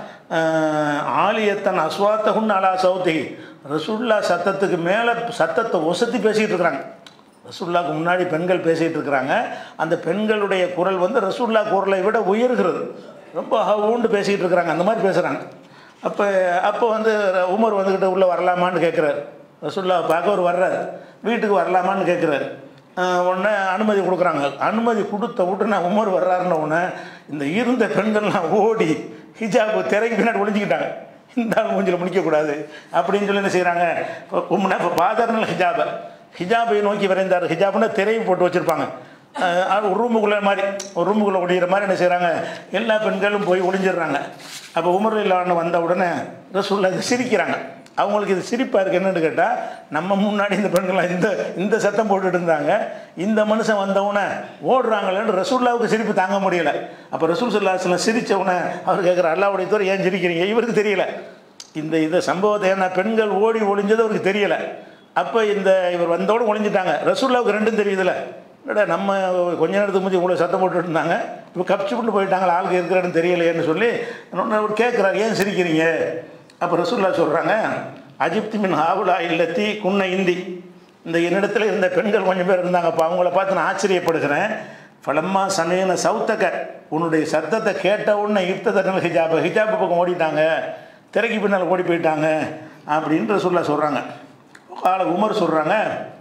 கேட்டால் ஆலியத்தன் அஸ்வாத்தகுன் அலா சௌத்தி ரசூல்லா சத்தத்துக்கு மேலே சத்தத்தை ஒசத்தி பேசிக்கிட்டு இருக்கிறாங்க ரசூல்லாவுக்கு முன்னாடி பெண்கள் பேசிகிட்டு இருக்கிறாங்க அந்த பெண்களுடைய குரல் வந்து ரசூல்லா குரலை விட உயர்கிறது ரொம்ப ஊண்டு பேசிக்கிட்டு இருக்கிறாங்க அந்த மாதிரி பேசுகிறாங்க அப்போ அப்போ வந்து உமர் வந்துக்கிட்டு உள்ளே வரலாமான்னு கேட்குறாரு ரசூல்லா பார்க்க அவர் வர்றாரு வீட்டுக்கு வரலாமான்னு கேட்குறாரு உடனே அனுமதி கொடுக்குறாங்க அனுமதி கொடுத்த உடனே உமர் வர்றாருன்ன உடனே இந்த இருந்த பெண்கள்லாம் ஓடி ஹிஜாபு திரைக்கு பின்னாடி ஒளிஞ்சிக்கிட்டாங்க இந்த ஆள் மூஞ்சில் முடிக்கக்கூடாது அப்படின்னு சொல்லி என்ன செய்கிறாங்க இப்போ இப்போ பாதர்னல் ஹிஜாபை ஹிஜாபை நோக்கி விரைந்தார் ஹிஜாப்னா திரையை போட்டு வச்சுருப்பாங்க ஒரு ரூமுக்குள்ளே மாதிரி ஒரு ரூமுக்குள்ளே ஒழிகிற மாதிரி என்ன செய்கிறாங்க எல்லா பெண்களும் போய் ஒளிஞ்சிடுறாங்க அப்போ உமர் இல்லான்னு வந்த உடனே ரசூல்லா இதை சிரிக்கிறாங்க அவங்களுக்கு இது சிரிப்பாக இருக்குது என்னன்னு கேட்டால் நம்ம முன்னாடி இந்த பெண்கள்லாம் இந்த இந்த சத்தம் போட்டுட்டு இருந்தாங்க இந்த மனுஷன் வந்தவுடனே ஓடுறாங்களேன்னு ரசூல்லாவுக்கு சிரிப்பு தாங்க முடியல அப்போ ரசூல் சொல்லாசில் சிரித்த உடனே அவர் கேட்குற அல்லாவுடைய தூரம் ஏன் சிரிக்கிறீங்க இவருக்கு தெரியல இந்த இந்த சம்பவத்தை ஏன்னா பெண்கள் ஓடி ஒளிஞ்சது அவருக்கு தெரியலை அப்போ இந்த இவர் வந்தோடு ஒளிஞ்சிட்டாங்க ரசூல்லாவுக்கு ரெண்டும் தெரியுதுல்ல இல்லைடா நம்ம கொஞ்ச நேரத்துக்கு முந்தி இவ்வளோ சத்தம் போட்டுட்டு இருந்தாங்க இப்போ கப்ச்சு கொண்டு போயிட்டாங்களா ஆளுக்கு இருக்கிறன்னு தெரியலையேன்னு சொல்லி இன்னொன்று அவர் கேட்குறாரு ஏன் சிரிக்கிறீங்க அப்போ ரசூல்லா சொல்கிறாங்க அஜிப்தி மின் ஹாவுலா இல்லத்தி குன்ன இந்தி இந்த என்னிடத்துல இருந்த பெண்கள் கொஞ்சம் பேர் இருந்தாங்கப்பா அவங்கள பார்த்து நான் ஆச்சரியப்படுகிறேன் பலம்மா சமயன சவுத்தக்க உன்னுடைய சத்தத்தை கேட்ட உடனே யுத்ததனல் ஹிஜாப் ஹிஜாப் பக்கம் ஓடிட்டாங்க திரைக்கு பின்னால் ஓடி போயிட்டாங்க அப்படின்னு ரசூல்லா சொல்கிறாங்க கால உமர் சொல்கிறாங்க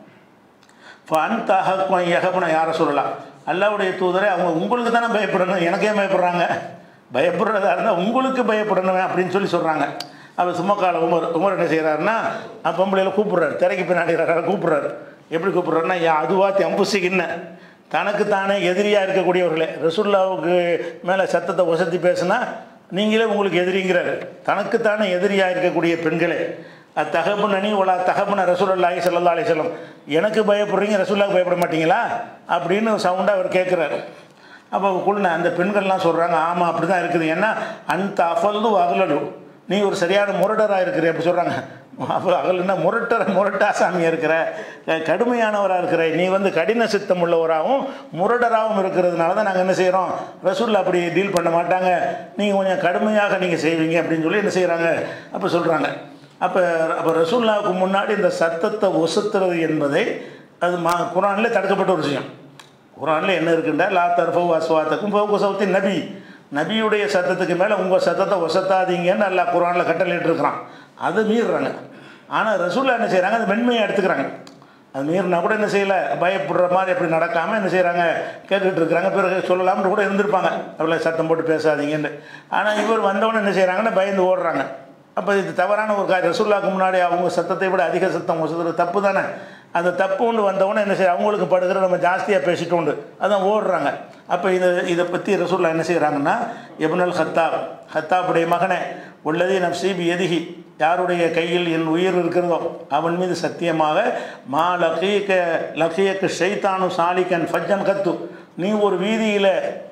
ஃபன்தஹக்கும் யகபுன யாரை சொல்லலாம் அல்லாவுடைய தூதரை அவங்க உங்களுக்கு தானே பயப்படணும் எனக்கே பயப்படுறாங்க பயப்படுறதா இருந்தால் உங்களுக்கு பயப்படணும் அப்படின்னு சொல்லி சொல்கிறாங்க அவர் சும்மா கால உமர் உமர் என்ன செய்கிறாருன்னா பொம்பளையில் கூப்பிட்றாரு திரைக்கு பின்னாடி இருக்கிறாரு, கூப்பிட்றாரு எப்படி கூப்பிட்றாருன்னா யா அதுவாத்தி அம்புசிக்கின்ன தனக்குத்தானே எதிரியாக இருக்கக்கூடியவர்களே ரசுல்லாவுக்கு மேலே சத்தத்தை வசதி பேசுனா நீங்களே உங்களுக்கு எதிரிங்கிறாரு தனக்குத்தானே எதிரியாக இருக்கக்கூடிய பெண்களே தகப்பன் அணி உலா தகப்பன ரசூலுல்லாஹி ஸல்லல்லாஹு அலைஹி வஸல்லம் எனக்கு பயப்படுறீங்க ரசூல்லாவுக்கு பயப்பட மாட்டீங்களா அப்படின்னு சவுண்டாக அவர் கேட்குறாரு அப்போ குழுன அந்த பெண்கள்லாம் சொல்கிறாங்க ஆமாம் அப்படி தான் இருக்குது ஏன்னா அந்த அஃபல்து அகலலு நீ ஒரு சரியான முரடராக இருக்கிற அப்படி சொல்கிறாங்க அப்போ அகலுன்னா முரட்டர் முரட்டாசாமியாக இருக்கிற க- கடுமையானவராக இருக்கிற நீ வந்து கடின சித்தம் உள்ளவராகவும் முரடராகவும் இருக்கிறதுனால தான் நாங்கள் என்ன செய்கிறோம் ரசூல் அப்படி டீல் பண்ண மாட்டாங்க நீங்கள் கொஞ்சம் கடுமையாக நீங்கள் செய்வீங்க அப்படின்னு சொல்லி என்ன செய்கிறாங்க அப்போ சொல்கிறாங்க அப்போ அப்போ ரசூல்லாவுக்கு முன்னாடி இந்த சத்தத்தை ஒசுத்துறது என்பதை அது மா குரானில் தடுக்கப்பட்ட ஒரு விஷயம் குரானில் என்ன இருக்குண்டா லா தர்ஃபவு அஸ்வாத்தக்கும் ஃபவுக்கு சவுத்தி நபி நபியுடைய சத்தத்துக்கு மேலே உங்கள் சத்தத்தை ஒசத்தாதீங்கன்னு அல்லாஹ் குரானில் கட்டளையிட்டு இருக்கிறான் அதை மீறுறாங்க ஆனால் ரசூல்லா என்ன செய்கிறாங்க அது மென்மையாக எடுத்துக்கிறாங்க அது மீறினா கூட என்ன செய்யலை பயப்படுற மாதிரி அப்படி நடக்காமல் என்ன செய்கிறாங்க கேட்டுட்டு இருக்கிறாங்க பிறகு சொல்லலாம்னு கூட இருந்திருப்பாங்க அவ்வளோ சத்தம் போட்டு பேசாதீங்கன்னு ஆனால் இவர் வந்தவொடனே என்ன செய்கிறாங்கன்னா பயந்து ஓடுறாங்க அப்போ இது தவறான ஒரு காரியம் ரசூல்லாக்கு முன்னாடி அவங்க சத்தத்தை விட அதிக சத்தம் ஒசுறது தப்பு தானே அந்த தப்பு ஒன்று வந்தவொடனே என்ன செய்ய அவங்களுக்கு படுகிற நம்ம ஜாஸ்தியாக பேசிட்டு உண்டு அதான் ஓடுறாங்க அப்போ இதை இதை பற்றி ரசூல்லா என்ன செய்கிறாங்கன்னா எபுனல் ஹத்தாப் ஹத்தாப்புடைய மகனே உள்ளதே நம் சிபி எதிகி யாருடைய கையில் என் உயிர் இருக்கிறதோ அவன் மீது சத்தியமாக மா லகீக்க லகீக்கு ஷைத்தானு சாலிக்கன் ஃபஜ்ஜன் கத்து நீ ஒரு வீதியில்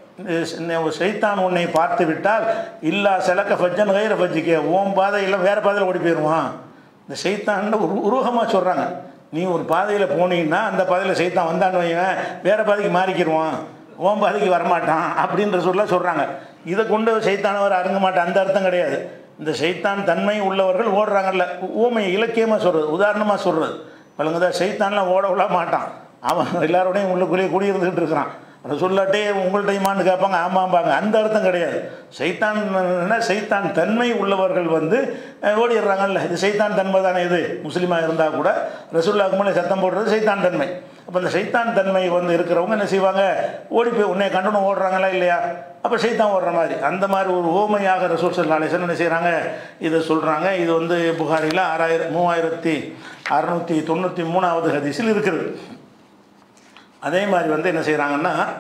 சைத்தான் உன்னை பார்த்து விட்டால் இல்லா செலக்க ஃபஜ்ஜன் கயிற ஃபஜ்ஜிக்க ஓம் பாதையில் வேறு பாதையில் ஓடி போயிடுவான் இந்த சைத்தான்னு ஒரு உருவமாக சொல்கிறாங்க நீ ஒரு பாதையில் போனீங்கன்னா அந்த பாதையில் சைத்தான் வந்தான்னு வையன் வேறு பாதைக்கு மாறிக்கிடுவான் ஓம் பாதைக்கு வரமாட்டான் அப்படின்ற சொல்ல சொல்கிறாங்க இதை கொண்டு சைத்தானவர் அருங்க மாட்டான் அந்த அர்த்தம் கிடையாது இந்த சைத்தான் தன்மை உள்ளவர்கள் ஓடுறாங்கல்ல ஊமை இலக்கியமாக சொல்கிறது உதாரணமாக சொல்கிறது வழங்குதா சைத்தான்லாம் ஓட விட மாட்டான் அவன் எல்லாரோடையும் உள்ளுக்குள்ளேயே குடியிருந்துக்கிட்டு இருக்கிறான் அதை சொல்லாட்டே உங்கள்கிட்டயுமான்னு கேட்பாங்க ஆமாம்பாங்க அந்த அர்த்தம் கிடையாது சைத்தான் என்ன சைத்தான் தன்மை உள்ளவர்கள் வந்து அஹ், ஓடிடுறாங்கல்ல இது சைத்தான் தன்மை தானே இது முஸ்லீமாக இருந்தால் கூட ரசூல்லாவுக்கு மேலே சத்தம் போடுறது சைத்தான் தன்மை அப்போ இந்த சைத்தான் தன்மை வந்து இருக்கிறவங்க என்ன செய்வாங்க ஓடி போய் உன்னை கண்டனம் ஓடுறாங்களா இல்லையா அப்போ சைத்தான் ஓடுற மாதிரி அந்த மாதிரி ஒரு ஓமையாக ரசூல் சல்லா அலிசன் என்ன செய்கிறாங்க இதை சொல்கிறாங்க இது வந்து புகாரில் ஆறாயிரம் மூவாயிரத்தி அறநூற்றி தொண்ணூற்றி மூணாவது ஹதீஸில் இருக்குது அதே மாதிரி வந்து என்ன செய்கிறாங்கன்னா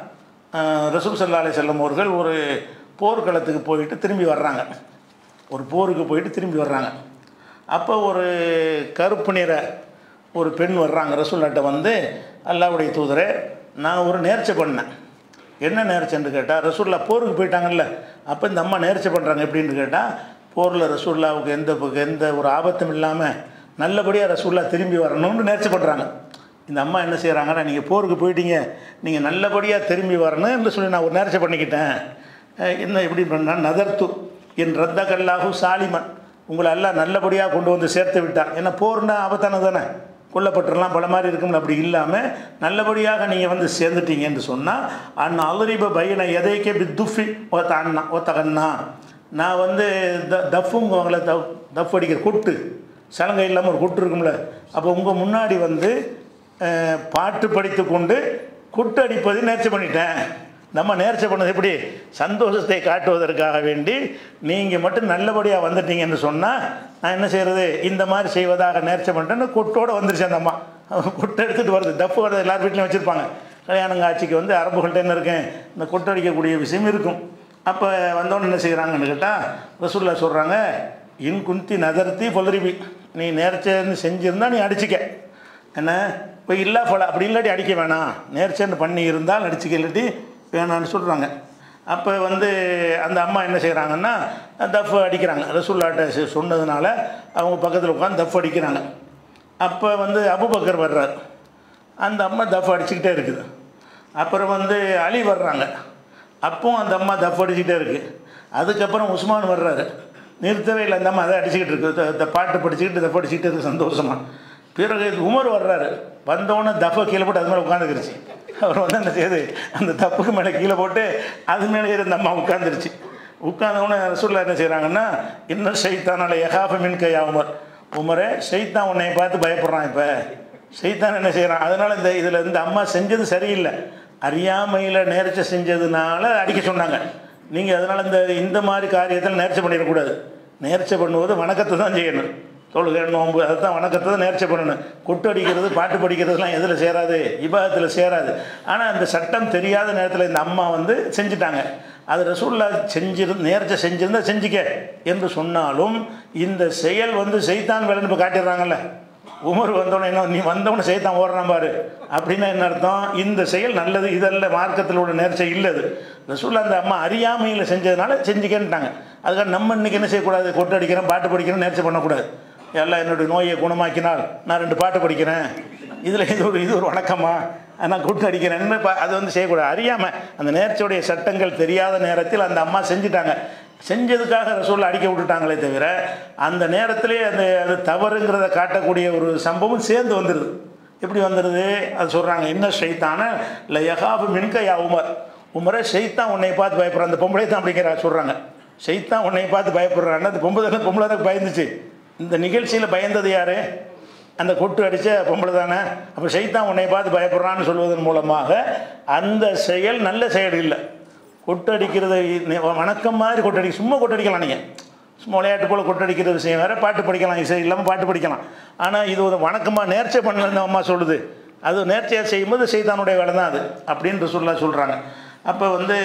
அஹ், ரசூல் சல்லா அலி செல்லம் அவர்கள் ஒரு போர்க்களத்துக்கு போயிட்டு திரும்பி வர்றாங்க ஒரு போருக்கு போயிட்டு திரும்பி வர்றாங்க அப்போ ஒரு கருப்பு நிற ஒரு பெண் வர்றாங்க ரசூல்லாட்ட வந்து அல்லாவுடைய தூதரே நான் ஒரு நேர்ச்சை பண்ணேன் என்ன நேர்ச்சைன்னு கேட்டால் ரசூல்லா போருக்கு போயிட்டாங்கல்ல அப்போ இந்த அம்மா நேர்ச்சை பண்ணுறாங்க எப்படின்னு கேட்டால் போரில் ரசூல்லாவுக்கு எந்த ப- எந்த ஒரு ஆபத்தும் இல்லாமல் நல்லபடியாக ரசூல்லா திரும்பி வரணும்னு நேர்ச்சை பண்ணுறாங்க இந்த அம்மா என்ன செய்கிறாங்கன்னா நீங்கள் போருக்கு போயிட்டீங்க நீங்கள் நல்லபடியாக திரும்பி வரணும்னு சொல்லி நான் ஒரு நேர்ச்சை பண்ணிக்கிட்டேன் அஹ் என்ன எப்படி பண்ணால் நதர்த்து என் ரத்த கல்லாகு சாலிமன் உங்களை எல்லாம் நல்லபடியாக கொண்டு வந்து சேர்த்து விட்டான் ஏன்னா போர்னா ஆபத்தானது தானே கொல்லப்பட்டுறலாம் பல மாதிரி இருக்கும்ல அப்படி இல்லாமல் நல்லபடியாக நீங்கள் வந்து சேர்ந்துட்டீங்கன்னு சொன்னால் அண்ணா அலரிப பையனை எதைக்கே பி துஃபி ஒத்த அண்ணா ஒத்த கண்ணா நான் வந்து த தஃப்புங்குவாங்களே த தஃப் அடிக்கிற கொட்டு சலங்கை இல்லாமல் ஒரு கொட்டு இருக்கும்ல அப்போ உங்கள் முன்னாடி வந்து அஹ், பாட்டு படித்து கொண்டு கொட்டு அடிப்பது நேர்ச்சி பண்ணிட்டேன் நம்ம நேர்ச்சை பண்ணது எப்படி சந்தோஷத்தை காட்டுவதற்காக வேண்டி நீங்கள் மட்டும் நல்லபடியாக வந்துட்டீங்கன்னு சொன்னால் நான் என்ன செய்கிறது இந்த மாதிரி செய்வதாக நேர்ச்சை பண்ணிட்டேன்னு கொட்டோட வந்துருச்சு அந்த அம்மா கொட்டை எடுத்துகிட்டு வருது தப்பு வருது எல்லார் வீட்லையும் வச்சுருப்பாங்க கல்யாணம் காட்சிக்கு வந்து அரபுகள்கிட்ட என்ன இருக்கேன் இந்த கொட்டை அடிக்கக்கூடிய விஷயம் இருக்கும் அப்போ வந்தவொடனே என்ன செய்கிறாங்கன்னு கேட்டால் ரசூல்லா சொல்கிறாங்க இன் குந்தி நகர்த்தி பொலரிபி நீ நேர்ச்சைன்னு செஞ்சுருந்தா நீ அடிச்சிக்க என்ன இப்போ இல்லா போல அப்படி இல்லாட்டி அடிக்க வேணாம் நேர்ச்சன்னு பண்ணி இருந்தால் அடிச்சுக்க இல்லாட்டி வேணான்னு சொல்கிறாங்க அப்போ வந்து அந்த அம்மா என்ன செய்கிறாங்கன்னா தஃப் அடிக்கிறாங்க ரசூல்லாட்ட சொ- சொன்னதுனால அவங்க பக்கத்தில் உட்காந்து தஃப் அடிக்கிறாங்க அப்போ வந்து அபுபக்கர் வர்றார் அந்த அம்மா தஃப் அடிச்சுக்கிட்டே இருக்குது அப்புறம் வந்து அலி வர்றாங்க அப்பவும் அந்த அம்மா தஃப் அடிச்சுக்கிட்டே இருக்குது அதுக்கப்புறம் உஸ்மான் வர்றாரு நிறுத்தவே இல்லை அந்த அம்மா அதை அடிச்சுக்கிட்டு இருக்கு த- இந்த பாட்டு படிச்சுக்கிட்டு தஃப் அடிச்சுக்கிட்டு இருக்கு சந்தோஷமா பிறகு உமர் வர்றாரு வந்தவொடனே தஃபை கீழே போட்டு அது மேலே உட்காந்துக்கிருச்சு அவர் வந்து என்ன செய்யுது அந்த தப்புக்கு மேலே கீழே போட்டு அது மேலே இருந்த அம்மா உட்காந்துருச்சு உட்கார்ந்தவொடனே ரசூல்லா என்ன செய்கிறாங்கன்னா இன்னும் சைத்தானால எகாஃப மின் கையா உமர் உமரே சைத்தான் உன்னை பார்த்து பயப்படுறான் இப்போ சைத்தான் என்ன செய்கிறான் அதனால் இந்த இதில் இந்த அம்மா செஞ்சது சரியில்லை அறியாமையில் நேர்ச்சை செஞ்சதுனால அடிக்க சொன்னாங்க நீங்கள் அதனால் இந்த இந்த மாதிரி காரியத்தில் நேர்ச்சை பண்ணிடக்கூடாது நேர்ச்சை பண்ணுவது வணக்கத்தை தான் செய்யணும் தொழுகை நோன்பு அதை தான் வணக்கத்தை தான் நேர்ச்சை பண்ணணும் கொட்டு அடிக்கிறது பாட்டு படிக்கிறதுலாம் எதில் சேராது இபாதத்தில் சேராது ஆனால் அந்த சட்டம் தெரியாத நேரத்தில் இந்த அம்மா வந்து செஞ்சுட்டாங்க அது ரசூல்லா செஞ்சிரு நேர்ச்சை செஞ்சிருந்தா செஞ்சுக்க என்று சொன்னாலும் இந்த செயல் வந்து செய்தான் வேலைன்னு இப்போ காட்டிடுறாங்கல்ல உமர் வந்தவனே என்ன நீ வந்தவனை செய்தான் ஓடுறான் பாரு அப்படின்னா என்ன அர்த்தம் இந்த செயல் நல்லது இதல்ல மார்க்கத்தில் உள்ள நேர்ச்சை இல்லது ரசூல்லா அந்த அம்மா அறியாமையில் செஞ்சதுனால செஞ்சுக்கன்ட்டாங்க அதுக்காக நம்ம இன்னைக்கு என்ன செய்யக்கூடாது கொட்டு அடிக்கிறேன் பாட்டு படிக்கிறேன் நேர்ச்சை பண்ணக்கூடாது எல்லாம் என்னுடைய நோயை குணமாக்கினால் நான் ரெண்டு பாட்டு படிக்கிறேன் இதில் இது ஒரு இது ஒரு வணக்கமா நான் கொட்டு அடிக்கிறேன்னு ப- அது வந்து செய்யக்கூடாது அறியாமல் அந்த நேர்ச்சியுடைய சட்டங்கள் தெரியாத நேரத்தில் அந்த அம்மா செஞ்சுட்டாங்க செஞ்சதுக்காக ரசூலில் அடிக்க விட்டுட்டாங்களே தவிர அந்த நேரத்திலே அந்த அது தவறுங்கிறத காட்டக்கூடிய ஒரு சம்பவம் சேர்ந்து வந்துடுது எப்படி வந்துடுது அது சொல்கிறாங்க என்ன ஷைத்தான இல்லை யகாபு மின்க யா உமர் உமரை ஷைத்தான் உன்னை பார்த்து பயப்படுறான் அந்த பொம்பளை தான் அப்படிங்கிற சொல்கிறாங்க ஷைத்தான் உன்னை பார்த்து பயப்படுறான்னு அந்த பொம்பளை தானே பொம்பளை தான் பயந்துச்சு இந்த நிகழ்ச்சியில் பயந்தது யாரு அந்த கொட்டு அடித்த பொம்பளை தானே அப்போ ஷைத்தான் உன்னை பார்த்து பயப்படுறான்னு சொல்வதன் மூலமாக அந்த செயல் நல்ல செயல் இல்லை கொட்டடிக்கிறது நி- வணக்கம் மாதிரி கொட்டடி சும்மா கொட்டடிக்கலாம் நீங்கள் சும்மா விளையாட்டு போல் கொட்டடிக்கிற விஷயம் வேறு பாட்டு படிக்கலாம் இசை இல்லாமல் பாட்டு படிக்கலாம் ஆனால் இது ஒரு வணக்கமாக நேர்ச்சை பண்ணலன்னு அம்மா சொல்லுது அது நேர்ச்சையாக செய்யும்போது செய்தானுடைய வேலை தான் அது அப்படின்னு சொல்ல சொல்கிறாங்க அப்போ வந்து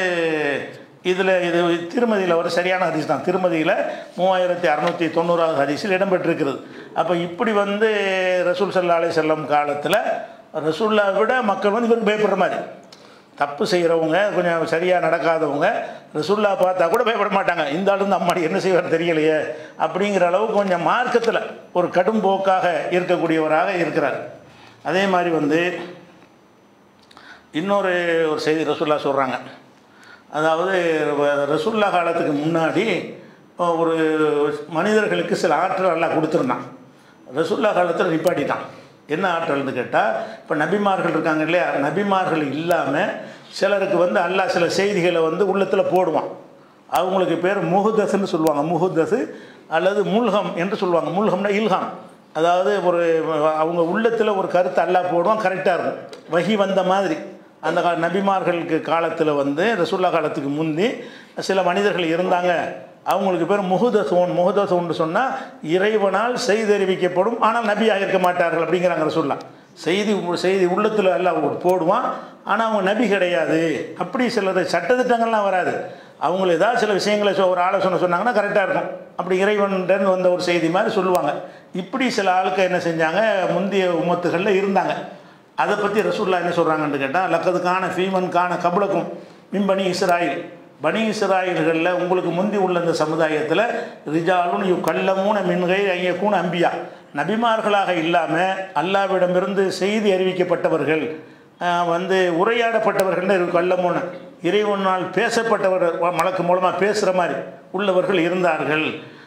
இதில் இது திருமதியில் ஒரு சரியான ஹதீஸ் தான் திருமதியில் மூவாயிரத்தி அறநூற்றி தொண்ணூறாவது ஹதீஸில் இடம்பெற்றிருக்கிறது அப்போ இப்படி வந்து ரசூல் சல்லா அலைஹி செல்லம் காலத்தில் ரசூல்லா விட மக்கள் வந்து இவருக்கு பயப்படுற மாதிரி தப்பு செய்கிறவங்க கொஞ்சம் சரியாக நடக்காதவங்க ரசுல்லா பார்த்தா கூட பயப்பட மாட்டாங்க இந்த ஆளு இந்த அம்மாடி என்ன செய்வார் தெரியலையே அப்படிங்கிற அளவுக்கு கொஞ்சம் மார்க்கத்தில் ஒரு கடும் போக்காக இருக்கக்கூடியவராக இருக்கிறார் அதே மாதிரி வந்து இன்னொரு ஒரு செய்தி ரசுல்லா சொல்கிறாங்க அதாவது வ- ரசுல்லா காலத்துக்கு முன்னாடி ஒரு மனிதர்களுக்கு சில ஆற்றல் எல்லாம் கொடுத்துருந்தான் ரசுல்லா காலத்தில் நிப்பாட்டிட்டான் என்ன ஆற்றல்னு கேட்டால் இப்போ நபிமார்கள் இருக்காங்க இல்லையா நபிமார்கள் இல்லாமல் சிலருக்கு வந்து அல்லாஹ் சில செய்திகளை வந்து உள்ளத்தில் போடுவான் அவங்களுக்கு பேர் முஹுதஸ்ன்னு சொல்லுவாங்க முஹுதஸ் அல்லது முல்கம் என்று சொல்லுவாங்க முல்கம்னா இல்ஹாம் அதாவது ஒரு அவங்க உள்ளத்தில் ஒரு கருத்து அல்லாஹ் போடுவான் கரெக்டாக இருக்கும் வகி வந்த மாதிரி அந்த கா நபிமார்களுக்கு காலத்தில் வந்து ரசுல்லா காலத்துக்கு முந்தி சில மனிதர்கள் இருந்தாங்க அவங்களுக்கு பேர் முகுதசோன் முகுதசோன்னு சொன்னால் இறைவனால் செய்தறிவிக்கப்படும் ஆனால் நபியாக இருக்க மாட்டார்கள் அப்படிங்கிறாங்க ரசுல்லா செய்தி செய்தி உள்ளத்தில் எல்லாம் போடுவான் ஆனால் அவங்க நபி கிடையாது அப்படி சிலர் சட்டத்திட்டங்கள்லாம் வராது அவங்கள ஏதாவது சில விஷயங்களை சொ- ஒரு ஆலோசனை சொன்னாங்கன்னா கரெக்டாக இருக்கும் அப்படி இறைவன்கிட்ட வந்த ஒரு செய்தி மாதிரி சொல்லுவாங்க இப்படி சில ஆளுக்கு என்ன செஞ்சாங்க முந்தைய உமத்துகளில் இருந்தாங்க அதை பற்றி ரசூல்லா என்ன சொல்கிறாங்கன்னு கேட்டால் லக்கதுக்கான ஃபீமன் கான கபலக்கும் மின்பனி இஸ்ராயில் பனி இஸ்ராயில்களில் உங்களுக்கு முந்தி உள்ள இந்த சமுதாயத்தில் ரிஜாலும் யு கல்லமூன மின்கை ஐயக்கூன அம்பியா நபிமார்களாக இல்லாமல் அல்லாவிடமிருந்து செய்தி அறிவிக்கப்பட்டவர்கள் ஆஹ், வந்து உரையாடப்பட்டவர்கள் இருக்கு கல்லமூன இறைவனால் பேசப்பட்டவர் மலக்கு மூலமாக பேசுகிற மாதிரி உள்ளவர்கள் இருந்தார்கள்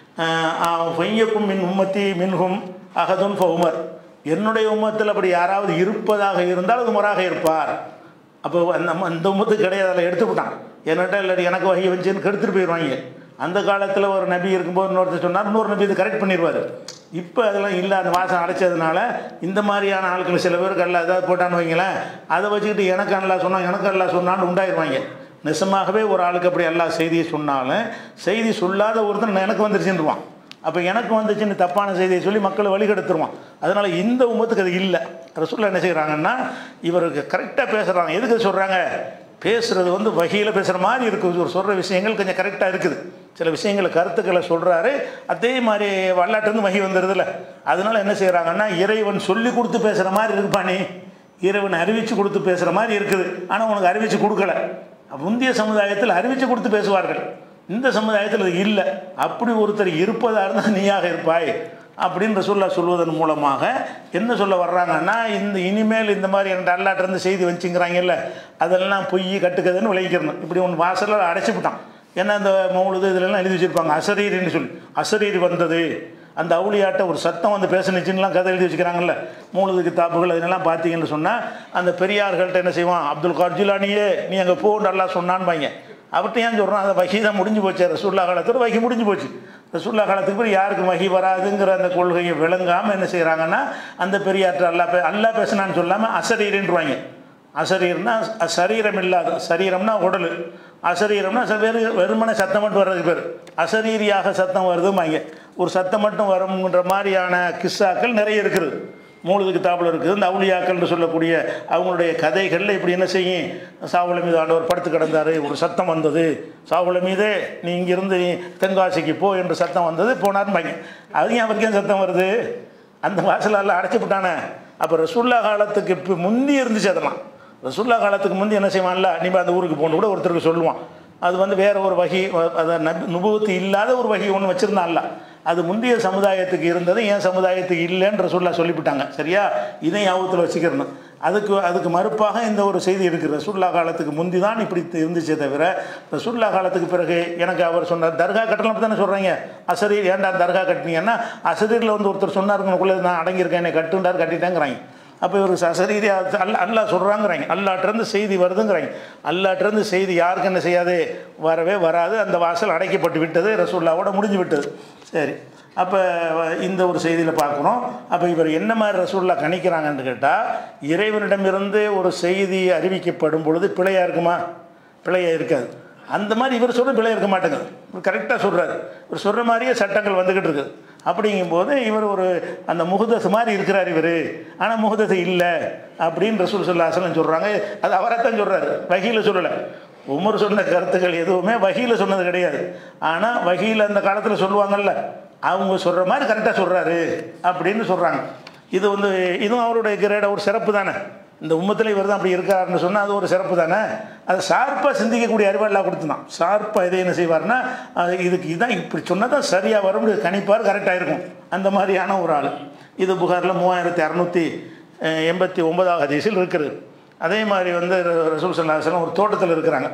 ஃபையக்கும் மின் உம்மத்தி மின்ஹும் அகதுன் உமர் என்னுடைய உம்மத்தில் அப்படி யாராவது இருப்பதாக இருந்தால் அது உமராக இருப்பார் அப்போ அந்த அந்த உம்மத்து கிடையாது அதில் எடுத்து விட்டான் என்னட்ட இல்லாட்டி எனக்கு வகை வந்துச்சுன்னு கெடுத்துட்டு போயிடுவாங்க அந்த காலத்தில் ஒரு நபி இருக்கும்போது இன்னொருத்தர் சொன்னார் இன்னொரு நபி இது கரெக்ட் பண்ணிடுவார் இப்போ அதெல்லாம் இல்லை அந்த வாசம் அடைச்சதுனால இந்த மாதிரியான ஆட்கள் சில பேருக்கு அல்ல ஏதாவது போட்டான்னு வைங்களேன் அதை வச்சுக்கிட்டு எனக்கு அல்லா சொன்னால் எனக்கு அல்லா சொன்னான்னு உண்டாயிருவாங்க நிஜமாகவே ஒரு ஆளுக்கு அப்படி எல்லா செய்தியை சொன்னாலும் செய்தி சொல்லாத ஒருத்தன் எனக்கு வந்துருச்சுன்றுவான் அப்போ எனக்கு வந்துச்சுன்னு தப்பான செய்தியை சொல்லி மக்களை வழிகெடுத்துருவான் அதனால் இந்த உமத்துக்கு அது இல்லை ரசூல்லா என்ன செய்கிறாங்கன்னா இவருக்கு கரெக்டாக பேசுகிறாங்க எதுக்கு சொல்கிறாங்க பேசுகிறது வந்து வகையில் பேசுகிற மாதிரி இருக்குது ஒரு சொல்கிற விஷயங்கள் கொஞ்சம் கரெக்டாக இருக்குது சில விஷயங்களை கருத்துக்களை சொல்கிறாரு அதே மாதிரி வரலாற்றுலேருந்து வகை வந்துடுதுல்ல அதனால என்ன செய்கிறாங்கன்னா இறைவன் சொல்லி கொடுத்து பேசுகிற மாதிரி இருக்குப்பானே இறைவன் அறிவித்து கொடுத்து பேசுகிற மாதிரி இருக்குது ஆனால் உனக்கு அறிவித்து கொடுக்கல முந்தைய சமுதாயத்தில் அறிவித்து கொடுத்து பேசுவார்கள் இந்த சமுதாயத்தில் அது இல்லை அப்படி ஒருத்தர் இருப்பதாக இருந்தால் நீயாக இருப்பாய் அப்படின்னு ரசூல்லா சொல்வதன் மூலமாக என்ன சொல்ல வர்றாங்கன்னா இந்த இனிமேல் இந்த மாதிரி என்கிட்ட அல்லாட்டிருந்து செய்தி வச்சுங்கிறாங்கல்ல அதெல்லாம் பொய் கட்டுக்கதுன்னு விளைவிக்கிறணும் இப்படி ஒன்று வாசலில் அடைச்சி விட்டான் ஏன்னா இந்த மௌலுது இதுலலாம் எழுதி வச்சுருப்பாங்க அசரீரின்னு சொல்லி அசரீர் வந்தது அந்த அவுளியாட்ட ஒரு சத்தம் வந்து பேசுனுச்சுன்னுலாம் கதை எழுதி வச்சுக்கிறாங்கல்ல மூலது கித்தாப்புகள் அதெல்லாம் பார்த்தீங்கன்னு சொன்னால் அந்த பெரியார்கள்ட்ட என்ன செய்வான் அப்துல் கார்ஜிலானியே நீ அங்கே போ நல்லா சொன்னான்பாங்க அவர்கிட்ட ஏன் சொல்கிறான் அந்த வகி தான் முடிஞ்சு போச்சு ரசூல்லா காலத்தில் வகி முடிஞ்சு போச்சு ரசூல்லா காலத்துக்கு பிறகு யாருக்கும் வகி வராதுங்கிற அந்த கொள்கையை விளங்காமல் என்ன செய்கிறாங்கன்னா அந்த பெரியார்ட்ட அல்லா பே அல்லா பேசினான்னு சொல்லாமல் அசரீரின்றுவாங்க அசரீர்னா அ- சரீரம் இல்லாத சரீரம்னா உடல் அசரீரம்னா ச- வெறு வெறுமனை சத்தம் மட்டும் வர்றதுக்கு பேர் அசரீரியாக சத்தம் வருதுமாங்க ஒரு சத்தம் மட்டும் வரும்ன்ற மாதிரியான கிஸ்ஸாக்கள் நிறைய இருக்குது மூலது கிதாபில் இருக்குது இந்த அவுளியாக்கள்னு சொல்லக்கூடிய அவங்களுடைய கதைகளில் இப்படி என்ன செய்யும் சாவுல மீது ஆண்டவர் படுத்து கிடந்தார் ஒரு சத்தம் வந்தது சாவுல மீதே நீ இங்கிருந்து நீ தென்காசிக்கு போ என்று சத்தம் வந்தது போனார்பாங்க அது ஏன் அவருக்கு ஏன் சத்தம் வருது அந்த வாசலால் அடைச்சி விட்டானே அப்போ ரசுல்லா காலத்துக்கு இப்போ முந்தி இருந்துச்சு அதெல்லாம் ரசுல்லா காலத்துக்கு முந்தி என்ன செய்வான்ல நீ அந்த ஊருக்கு போகணும் கூட ஒருத்தருக்கு சொல்லுவான் அது வந்து வேற ஒரு வகை அதை நபி நுபுவத்து இல்லாத ஒரு வகை ஒன்று வச்சுருந்தான்ல அது முந்தைய சமுதாயத்துக்கு இருந்தது என் சமுதாயத்துக்கு இல்லைன்னு ரசூல்லா சொல்லிவிட்டாங்க சரியா இதை ஞாபகத்தில் வச்சுக்கிறணும் அதுக்கு அதுக்கு மறுப்பாக இந்த ஒரு செய்தி இருக்குது ரசூல்லா காலத்துக்கு முந்தி தான் இப்படி இருந்துச்சே தவிர ரசூல்லா காலத்துக்கு பிறகு எனக்கு அவர் சொன்னார் தர்கா கட்டலாம் தானே சொல்கிறீங்க அசரீர் ஏன்டா தர்கா கட்டினீங்கன்னா அசரீரில் வந்து ஒருத்தர் சொன்னாருங்கக்குள்ளே நான் அடங்கியிருக்கேன் என்னை கட்டுண்டார் கட்டிட்டேங்கிறாங்க அப்போ இவர் சசரீதி அல்ல அல்லாஹ் சொல்கிறாங்கிறாங்க அல்லாட்டிருந்து செய்தி வருதுங்கிறாங்க அல்லாட்டிருந்து செய்தி யாருக்கு என்ன செய்யாது வரவே வராது அந்த வாசல் அடைக்கப்பட்டு விட்டது ரசூல்லாவோட முடிஞ்சு விட்டது சரி அப்போ இந்த ஒரு செய்தியில் பார்க்குறோம் அப்போ இவர் என்ன மாதிரி ரசூல்லா கணிக்கிறாங்கன்னு கேட்டால் இறைவனிடமிருந்து ஒரு செய்தி அறிவிக்கப்படும் பொழுது பிழையாக இருக்குமா பிழையாக இருக்காது அந்த மாதிரி இவர் சொல்ற பிழை இருக்க மாட்டேங்குது இவர் கரெக்டாக சொல்கிறாரு இவர் சொல்கிற மாதிரியே சட்டங்கள் வந்துக்கிட்டு இருக்குது அப்படிங்கும்போது இவர் ஒரு அந்த முகுதஸ் மாதிரி இருக்கிறார் இவர் ஆனால் முகுதஸ் இல்லை அப்படின்னு ரசூல் சொல்லாசலம் சொல்கிறாங்க அது அவரைத்தான் சொல்கிறாரு வகையில் சொல்லலை உமர் சொன்ன கருத்துக்கள் எதுவுமே வகையில் சொன்னது கிடையாது ஆனால் வகையில் அந்த காலத்தில் சொல்லுவாங்கல்ல அவங்க சொல்கிற மாதிரி கரெக்டாக சொல்கிறாரு அப்படின்னு சொல்கிறாங்க இது வந்து இதுவும் அவருடைய கிரேட ஒரு சிறப்பு தானே இந்த உம்மத்தில் இவர் தான் அப்படி இருக்காருன்னு சொன்னால் அது ஒரு சிறப்பு தானே அது ஷார்ப்பாக சிந்திக்கக்கூடிய அறிவாளெலாம் கொடுத்துதான் ஷார்ப்பாக இதை என்ன செய்வார்னா அது இதுக்கு இதான் இப்படி சொன்னால் தான் சரியாக வரும் இப்படி கணிப்பார் கரெக்டாக இருக்கும் அந்த மாதிரியான ஒரு ஆள் இது புகாரில் மூவாயிரத்தி அறநூற்றி எண்பத்தி ஒன்பதாவது ஹதீஸில் இருக்குது அதே மாதிரி வந்து ர- ரசூல் சல்லாஹலம் ஒரு தோட்டத்தில் இருக்கிறாங்க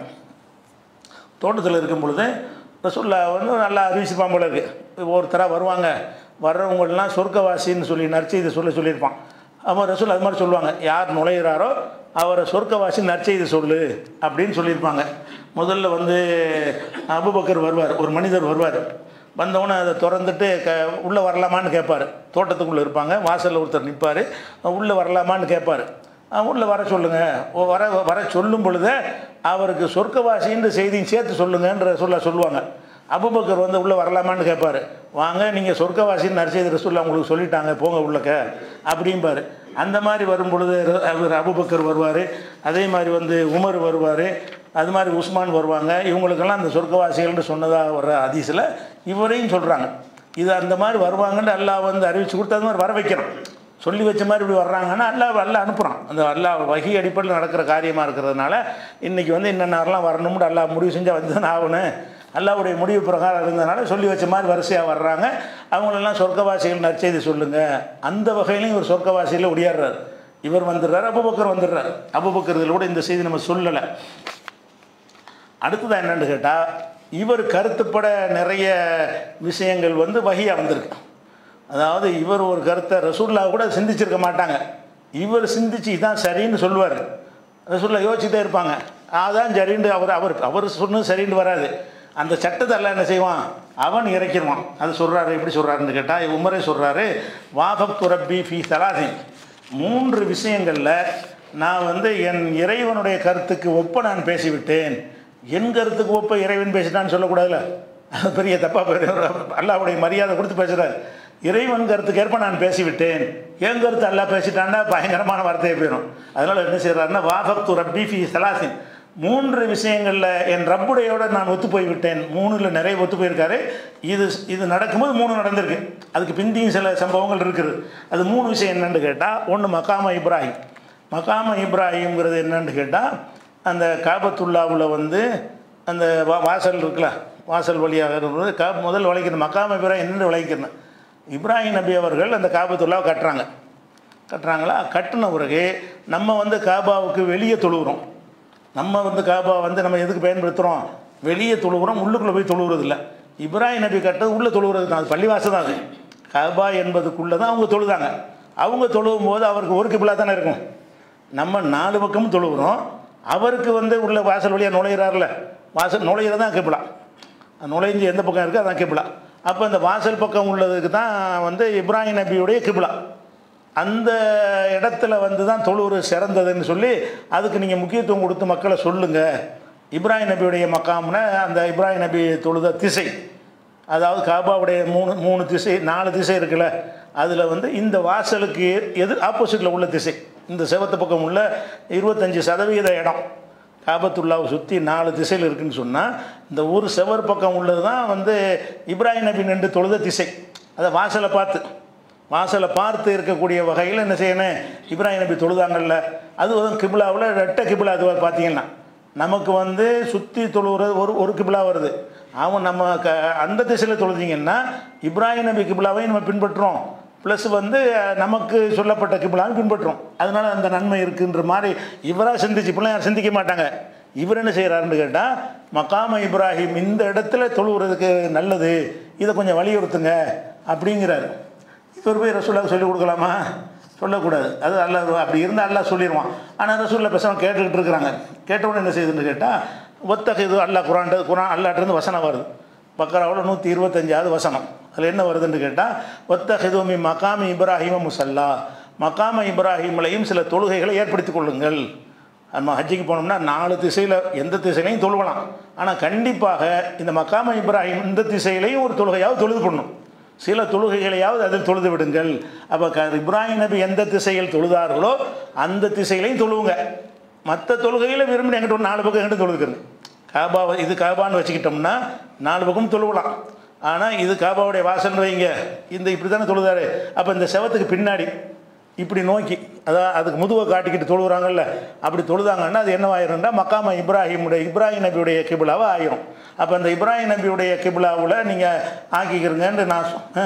தோட்டத்தில் இருக்கும் பொழுது ரசூல்லா வந்து நல்லா அறிவிச்சிருப்பான் போல இருக்கு ஒருத்தராக வருவாங்க வர்றவங்களெலாம் சொர்க்கவாசின்னு சொல்லி நற்செய்தி சொல்ல சொல்லியிருப்பான் அவன் ரசூல் அது மாதிரி சொல்லுவாங்க யார் நுழையிறாரோ அவரை சொர்க்கவாசி நற்செய்தி சொல்லு அப்படின்னு சொல்லியிருப்பாங்க முதல்ல வந்து அபுபக்கர் வருவார் ஒரு மனிதர் வருவார் வந்தவொடனே அதை திறந்துட்டு க உள்ளே வரலாமான்னு கேட்பார் தோட்டத்துக்குள்ளே இருப்பாங்க வாசலில் ஒருத்தர் நிற்பார் உள்ளே வரலாமான்னு கேட்பார் உள்ளே வர சொல்லுங்க ஓ, வர வர சொல்லும் பொழுதே அவருக்கு சொர்க்கவாசின்ற செய்தியும் சேர்த்து சொல்லுங்கன்ற சொல்ல சொல்லுவாங்க அபுபக்கர் வந்து உள்ளே வரலாமான்னு கேட்பார் வாங்க நீங்கள் சொர்க்கவாசின்னு நரிசெய்தி ரசூல்லா உங்களுக்கு சொல்லிட்டாங்க போங்க உள்ளக்க அப்படிம்பாரு அந்த மாதிரி வரும் பொழுது ர- அவர் அபுபக்கர் வருவார் அதே மாதிரி வந்து உமர் வருவார் அது மாதிரி உஸ்மான் வருவாங்க இவங்களுக்கெல்லாம் அந்த சொர்க்கவாசிகள்னு சொன்னதாக வர்ற ஹதீஸில் இவரையும் சொல்கிறாங்க இது அந்த மாதிரி வருவாங்கன்னு அல்லாஹ் வந்து அறிவிச்சு கொடுத்து அது மாதிரி வர வைக்கிறோம் சொல்லி வச்ச மாதிரி இப்படி வர்றாங்கன்னா அல்லாஹ் அல்லாஹ் அனுப்புகிறான் அந்த அல்லாஹ் வகி அடிப்படையில் நடக்கிற காரியமாக இருக்கிறதுனால இன்றைக்கி வந்து இன்னென்னாரெல்லாம் வரணும்னு அல்லாஹ் முடிவு செஞ்சால் வந்து தான் ஆகணும் அல்லாவுடைய முடிவு பிரகாரம் இருந்ததுனால சொல்லி வச்ச மாதிரி வரிசையாக வர்றாங்க அவங்களெல்லாம் சொர்க்கவாசிகள் நற்செய்தி சொல்லுங்கள் அந்த வகையிலையும் இவர் சொர்க்கவாசியில் ஒடியாடுறார் இவர் வந்துடுறார் அபுபக்கர் வந்துடுறார் அபுபக்கர் இதில் கூட இந்த செய்தி நம்ம சொல்லலை அடுத்ததாக என்னன்னு கேட்டால் இவர் கருத்துப்பட நிறைய விஷயங்கள் வந்து வகையாக வந்திருக்கு அதாவது இவர் ஒரு கருத்தை ரசூல்லா கூட சிந்திச்சிருக்க மாட்டாங்க இவர் சிந்திச்சு இதான் சரின்னு சொல்லுவார் ரசூல்லா யோசிச்சுட்டே இருப்பாங்க அதான் சரின்னு அவர் அவர் அவர் சொன்னது சரின்னு வராது அந்த சட்டத்தை எல்லாம் என்ன செய்வான் அவன் இறக்கிடுவான் அது சொல்கிறாரு எப்படி சொல்கிறாருன்னு கேட்டால் உமரே சொல்கிறாரு வாகப் துரப்பி ஃபி சலாசின் மூன்று விஷயங்களில் நான் வந்து என் இறைவனுடைய கருத்துக்கு ஒப்ப நான் பேசிவிட்டேன் என் கருத்துக்கு ஒப்ப இறைவன் பேசிட்டான்னு சொல்லக்கூடாதுல்ல அது பெரிய தப்பாக அல்லாவுடைய மரியாதை கொடுத்து பேசுகிறார் இறைவன் கருத்துக்கு ஏற்ப நான் பேசிவிட்டேன் என் கருத்து அல்லாஹ் பேசிட்டான்னா பயங்கரமான வார்த்தையை போயிடும் அதனால் என்ன செய்கிறாருன்னா வாஃபக்து ரப்பி ஃபி சலாசின் மூன்று விஷயங்களில் என் ரப்புடையோட நான் ஒத்து போய்விட்டேன் மூணில் நிறைய ஒத்து போயிருக்காரு இது இது நடக்கும்போது மூணு நடந்திருக்கு அதுக்கு பிந்தியும் சில சம்பவங்கள் இருக்குது அது மூணு விஷயம் என்னன்னு கேட்டால் ஒன்று மக்காம இப்ராஹிம் மக்காம இப்ராஹிம்ங்கிறது என்னன்னு கேட்டால் அந்த காபத்துல்லாவில் வந்து அந்த வா வாசல் இருக்குல்ல வாசல் வழியாக இருக்கிறது கா முதல் வளைக்கணும் மக்காம இப்ராஹிம் என்னென்னு வளைக்கணும் இப்ராஹிம் நபி அவர்கள் அந்த காபத்துல்லாவை கட்டுறாங்க கட்டுறாங்களா கட்டின பிறகு நம்ம வந்து காபாவுக்கு வெளியே தொழுகிறோம் நம்ம வந்து காபா வந்து நம்ம எதுக்கு பயன்படுத்துகிறோம் வெளியே தொழுகிறோம் உள்ளுக்குள்ளே போய் தொழுகிறது இல்லை இப்ராஹிம் நபி கட்டது உள்ளே தொழுகிறது தான் அது பள்ளிவாசல் தான் அது காபா என்பதுக்குள்ளே தான் அவங்க தொழுதாங்க அவங்க தொழுவும் போது அவருக்கு ஒரு கிபிலா தானே இருக்கும் நம்ம நாலு பக்கமும் தொழுகிறோம் அவருக்கு வந்து உள்ள வாசல் வழியாக நுழையிறாருல வாசல் நுழையிறது தான் கிபிலா நுழைஞ்சு எந்த பக்கம் இருக்கோ அதான் கிபிலா அப்போ இந்த வாசல் பக்கம் உள்ளதுக்கு தான் வந்து இப்ராஹிம் நபியுடைய கிபிலா அந்த இடத்துல வந்து தான் தொழுவுறு சிறந்ததுன்னு சொல்லி அதுக்கு நீங்கள் முக்கியத்துவம் கொடுத்து மக்களை சொல்லுங்கள் இப்ராஹிம் நபியுடைய மக்காம்னா அந்த இப்ராஹிம் நபி தொழுத திசை அதாவது காபாவுடைய மூணு மூணு திசை நாலு திசை இருக்குல்ல அதில் வந்து இந்த வாசலுக்கு எதிர் ஆப்போசிட்டில் உள்ள திசை இந்த செவத்து பக்கம் உள்ள இருபத்தஞ்சி சதவீத இடம் காபத்துல்லாவை சுற்றி நாலு திசையில் இருக்குன்னு சொன்னால் இந்த ஒரு செவர் பக்கம் உள்ளது தான் வந்து இப்ராஹிம் நபி நின்று தொழுத திசை அதை வாசலை பார்த்து வாசலை பார்த்து இருக்கக்கூடிய வகையில் என்ன செய்யணும் இப்ராஹிம் நபி தொழுதாங்கல்ல அது வந்து கிபிலாவில் ரெட்டை கிபிலா அது பார்த்தீங்கன்னா நமக்கு வந்து சுற்றி தொழுகிறது ஒரு ஒரு கிபிலா வருது அவன் நம்ம க அந்த திசையில் தொழுதிங்கன்னா இப்ராஹிம் நபி கிபிலாவையும் நம்ம பின்பற்றுறோம் ப்ளஸ் வந்து அஹ், நமக்கு சொல்லப்பட்ட கிபிலாவையும் பின்பற்றுறோம் அதனால் அந்த நன்மை இருக்குன்ற மாதிரி இவராக சிந்திச்சு இப்படிலாம் யாரும் சிந்திக்க மாட்டாங்க இவர் என்ன செய்கிறாருன்னு கேட்டால் மக்காம இப்ராஹிம் இந்த இடத்துல தொழுகிறதுக்கு நல்லது இதை கொஞ்சம் வலியுறுத்துங்க அப்படிங்கிறாரு இவர் போய் ரசூல்லாவுக்கு சொல்லிக் கொடுக்கலாமா சொல்லக்கூடாது அது அல்லாஹ் அப்படி இருந்தால் அல்லாஹ் சொல்லிடுவான் ஆனால் ரசூல்லா பேசாமல் கேட்டுக்கிட்டு இருக்கிறாங்க கேட்டவுடனே என்ன செய்யுதுன்னு கேட்டால் ஒத்தக இது அல்லாஹ் குரான் குரான் அல்லாட்டிருந்து வசனம் வருது பக்கராவில் நூற்றி இருபத்தஞ்சாவது வசனம் அதில் என்ன வருதுன்னு கேட்டால் ஒத்தஹிதுமி மகாமி இப்ராஹிம முசல்லா மகாம இப்ராஹிம்லையும் சில தொழுகைகளை ஏற்படுத்திக் கொள்ளுங்கள் நம்ம ஹஜ்ஜிக்கு போனோம்னா நாலு திசையில் எந்த திசையிலையும் தொழுகலாம் ஆனால் கண்டிப்பாக இந்த மக்காம இப்ராஹிம் இந்த திசையிலையும் ஒரு தொழுகையாவது தொழுது பண்ணணும் சில தொழுகைகளையாவது அதில் தொழுது விடுங்கள் அப்போ க இப்ராஹிம் நபி எந்த திசையில் தொழுதார்களோ அந்த திசையிலையும் தொழுவுங்க மற்ற தொழுகையில் விரும்பி எங்கிட்ட ஒரு நாலு பக்கம் எங்கிட்ட தொழுதுக்கிறேன் காபா இது காபான்னு வச்சுக்கிட்டோம்னா நாலு பக்கம் தொழுவலாம் ஆனால் இது காபாவுடைய வாசல் வைங்க இந்த இப்படி தானே தொழுதாரு அப்போ இந்த செவத்துக்கு பின்னாடி இப்படி நோக்கி அதான் அதுக்கு முதுவை காட்டிக்கிட்டு தொழுகிறாங்கல்ல அப்படி தொழுதாங்கன்னா அது என்னவாயிரும்னா மக்காம இப்ராஹிமுடைய இப்ராஹிம் நபியுடைய கிபிலாவை ஆயிரும் அப்போ அந்த இப்ராஹிம் நபியுடைய கிபிலாவில் நீங்கள் ஆக்கிக்கிறங்கன்னு நான் சொ- ஆ.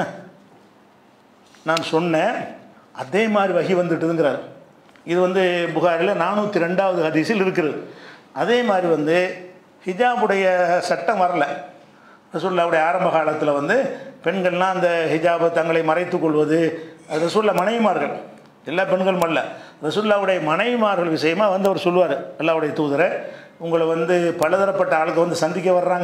நான் சொன்னேன் அதே மாதிரி வகி வந்துட்டுதுங்கிறார் இது வந்து புகாரில் நானூற்றி ரெண்டாவது ஹதீஸில் இருக்கிறது அதே மாதிரி வந்து ஹிஜாபுடைய சட்டம் வரல ரசூல்லாவுடைய ஆரம்ப காலத்தில் வந்து பெண்கள்லாம் அந்த ஹிஜாபை தங்களை மறைத்துக் கொள்வது அது ரசூல்லா மனைவிமார்கள் எல்லா பெண்களும் அல்ல ரசூல்லாவுடைய மனைவிமார்கள் விஷயமா வந்து அவர் சொல்லுவார் அல்லாவுடைய தூதரை உங்களை வந்து பலதரப்பட்ட ஆளுக்கு வந்து சந்திக்க வர்றாங்க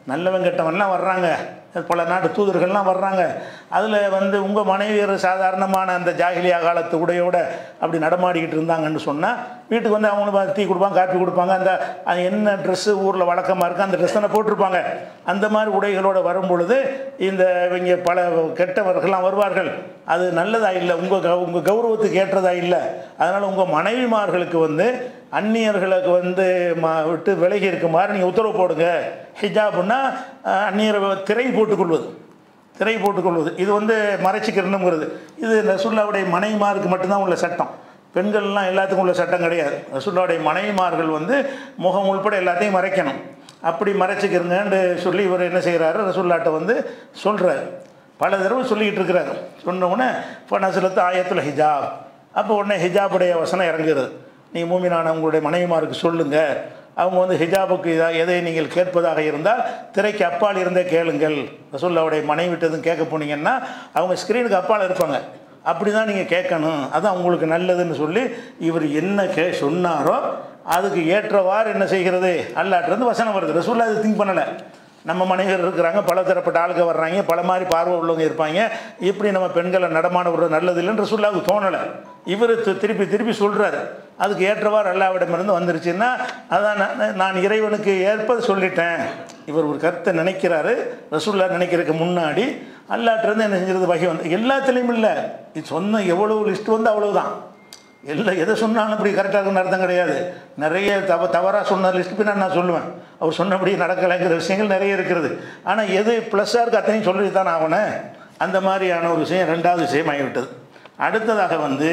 நல்லவன் கெட்டவன்லாம் வர்றாங்க பல நாட்டு தூதர்கள்லாம் வர்றாங்க அதில் வந்து உங்கள் மனைவியர் சாதாரணமான அந்த ஜாகிலியா காலத்து உடையோட அப்படி நடமாடிக்கிட்டு இருந்தாங்கன்னு சொன்னால் வீட்டுக்கு வந்து அவங்களுக்கு டீ கொடுப்பாங்க காப்பி கொடுப்பாங்க அந்த அது என்ன ட்ரெஸ்ஸு ஊரில் வழக்கமாக இருக்குது அந்த ட்ரெஸ் தானே போட்டிருப்பாங்க அந்த மாதிரி உடைகளோட வரும் பொழுது இந்த இவங்க பல கெட்டவர்கள்லாம் வருவார்கள் அது நல்லதா இல்லை உங்கள் க உங்கள் கௌரவத்துக்கு ஏற்றதா இல்லை அதனால் உங்கள் மனைவிமார்களுக்கு வந்து அந்நியர்களுக்கு வந்து ம விட்டு விலகி இருக்குமாறு நீங்கள் உத்தரவு போடுங்க ஹிஜாப்னா அஹ், அந்நியரை திரை போட்டுக்கொள்வது திரை போட்டுக்கொள்வது இது வந்து மறைச்சிக்கிறணுங்கிறது இது ரசுல்லாவுடைய மனைவிமாருக்கு மட்டும்தான் உள்ள சட்டம் பெண்கள்லாம் எல்லாத்துக்கும் உள்ள சட்டம் கிடையாது ரசுல்லாவுடைய மனைவிமார்கள் வந்து முகம் உள்பட எல்லாத்தையும் மறைக்கணும் அப்படி மறைச்சிக்கிறங்கன்னு சொல்லி இவர் என்ன செய்கிறாரு ரசுல்லாட்ட வந்து சொல்கிறார் பல தடவை சொல்லிக்கிட்டு இருக்கிறாரு சொன்ன உடனே இப்போ நசுலத்து ஆயத்தில் ஹிஜாப் அப்போ உடனே ஹிஜாபுடைய வசனம் இறங்குறது நீ மூமினான உங்களுடைய மனைவிமாருக்கு சொல்லுங்கள் அவங்க வந்து ஹிஜாபுக்கு இதா எதை நீங்கள் கேட்பதாக இருந்தால் திரைக்கு அப்பால் இருந்தே கேளுங்கள் ரசூல்லாவுடைய மனைவி விட்டதும் கேட்க போனீங்கன்னா அவங்க ஸ்க்ரீனுக்கு அப்பால் இருப்பாங்க அப்படி தான் நீங்கள் கேட்கணும் அதான் உங்களுக்கு நல்லதுன்னு சொல்லி இவர் என்ன கே சொன்னாரோ அதுக்கு ஏற்றவாறு என்ன செய்கிறது அல்லாட்டிருந்து வசனம் வருது ரசூல்லா அது திங்க் பண்ணலை நம்ம மனைவியர் இருக்கிறாங்க பல தரப்பட்ட ஆளுங்க வர்றாங்க பல மாதிரி பார்வை உள்ளவங்க இருப்பாங்க இப்படி நம்ம பெண்களை நடமாட விடுறது நல்லது இல்லைன்னு ரசூல்லாவுக்கு தோணலை இவர் திருப்பி திருப்பி சொல்கிறாரு அதுக்கு ஏற்றவாறு அல்லாவிடமிருந்து வந்துருச்சுன்னா அதான் நான் நான் இறைவனுக்கு ஏற்பது சொல்லிட்டேன் இவர் ஒரு கருத்தை நினைக்கிறாரு ரசூல்லா நினைக்கிறதுக்கு முன்னாடி அல்லாட்டிருந்து என்ன செஞ்சிருது வகை வந்து எல்லாத்துலேயும் இல்லை இது சொன்ன எவ்வளோ லிஸ்ட் வந்து அவ்வளவுதான் எல்லாம் எதை சொன்னாலும் இப்படி கரெக்டாக இருக்குன்னு அர்த்தம் கிடையாது நிறைய தவ தவறாக சொன்ன லிஸ்ட் பின்னா நான் சொல்லுவேன் அவர் சொன்னபடி நடக்கலைங்கிற விஷயங்கள் நிறைய இருக்கிறது ஆனால் எது ப்ளஸ்ஸாக இருக்கு அத்தனையும் சொல்லி தான் ஆகணும் அந்த மாதிரியான ஒரு விஷயம் ரெண்டாவது விஷயம் ஆகிவிட்டது அடுத்ததாக வந்து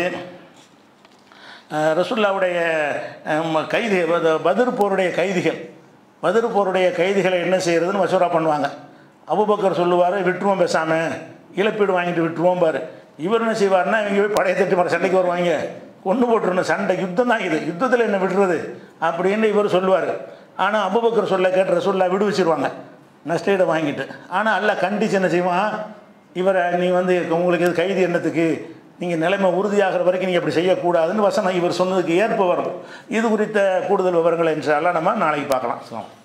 அஹ், ரசூல்லாவுடைய அஹ், ம- கைதி பத- பத்ர் போருடைய கைதிகள் பத்ர் போருடைய கைதிகளை என்ன செய்யறதுன்னு மசூரா பண்ணுவாங்க அபுபக்கர் சொல்லுவார் விட்டுருவோம் பேசாமல் இழப்பீடு வாங்கிட்டு விட்டுருவோம் பாரு இவர் என்ன செய்வார்னா இவங்க போய் படையை தட்டி மர சண்டைக்கு வருவாங்க கொண்டு போட்டுருணும் சண்டை யுத்தம் தான் இது யுத்தத்தில் என்ன விடுறது அப்படின்னு இவர் சொல்லுவார் ஆனால் அபுபக்கர் சொல்ல கேட்டு ரசூல்லா விடுவிச்சிருவாங்க நஷ்டீடை வாங்கிட்டு ஆனால் அல்ல கண்டிச்சு என்ன செய்வான் இவரை நீ வந்து உங்களுக்கு இது கைது எண்ணத்துக்கு நீங்கள் நிலைமை உறுதியாகிற வரைக்கும் நீங்கள் அப்படி செய்யக்கூடாதுன்னு வசனம் இவர் சொன்னதுக்கு ஏற்ப வரும் இது குறித்த கூடுதல் விவரங்களை இன்ஷா அல்லாஹ் நம்ம நாளைக்கு பார்க்கலாம் அஸ்ஸலாமு அலைக்கும்.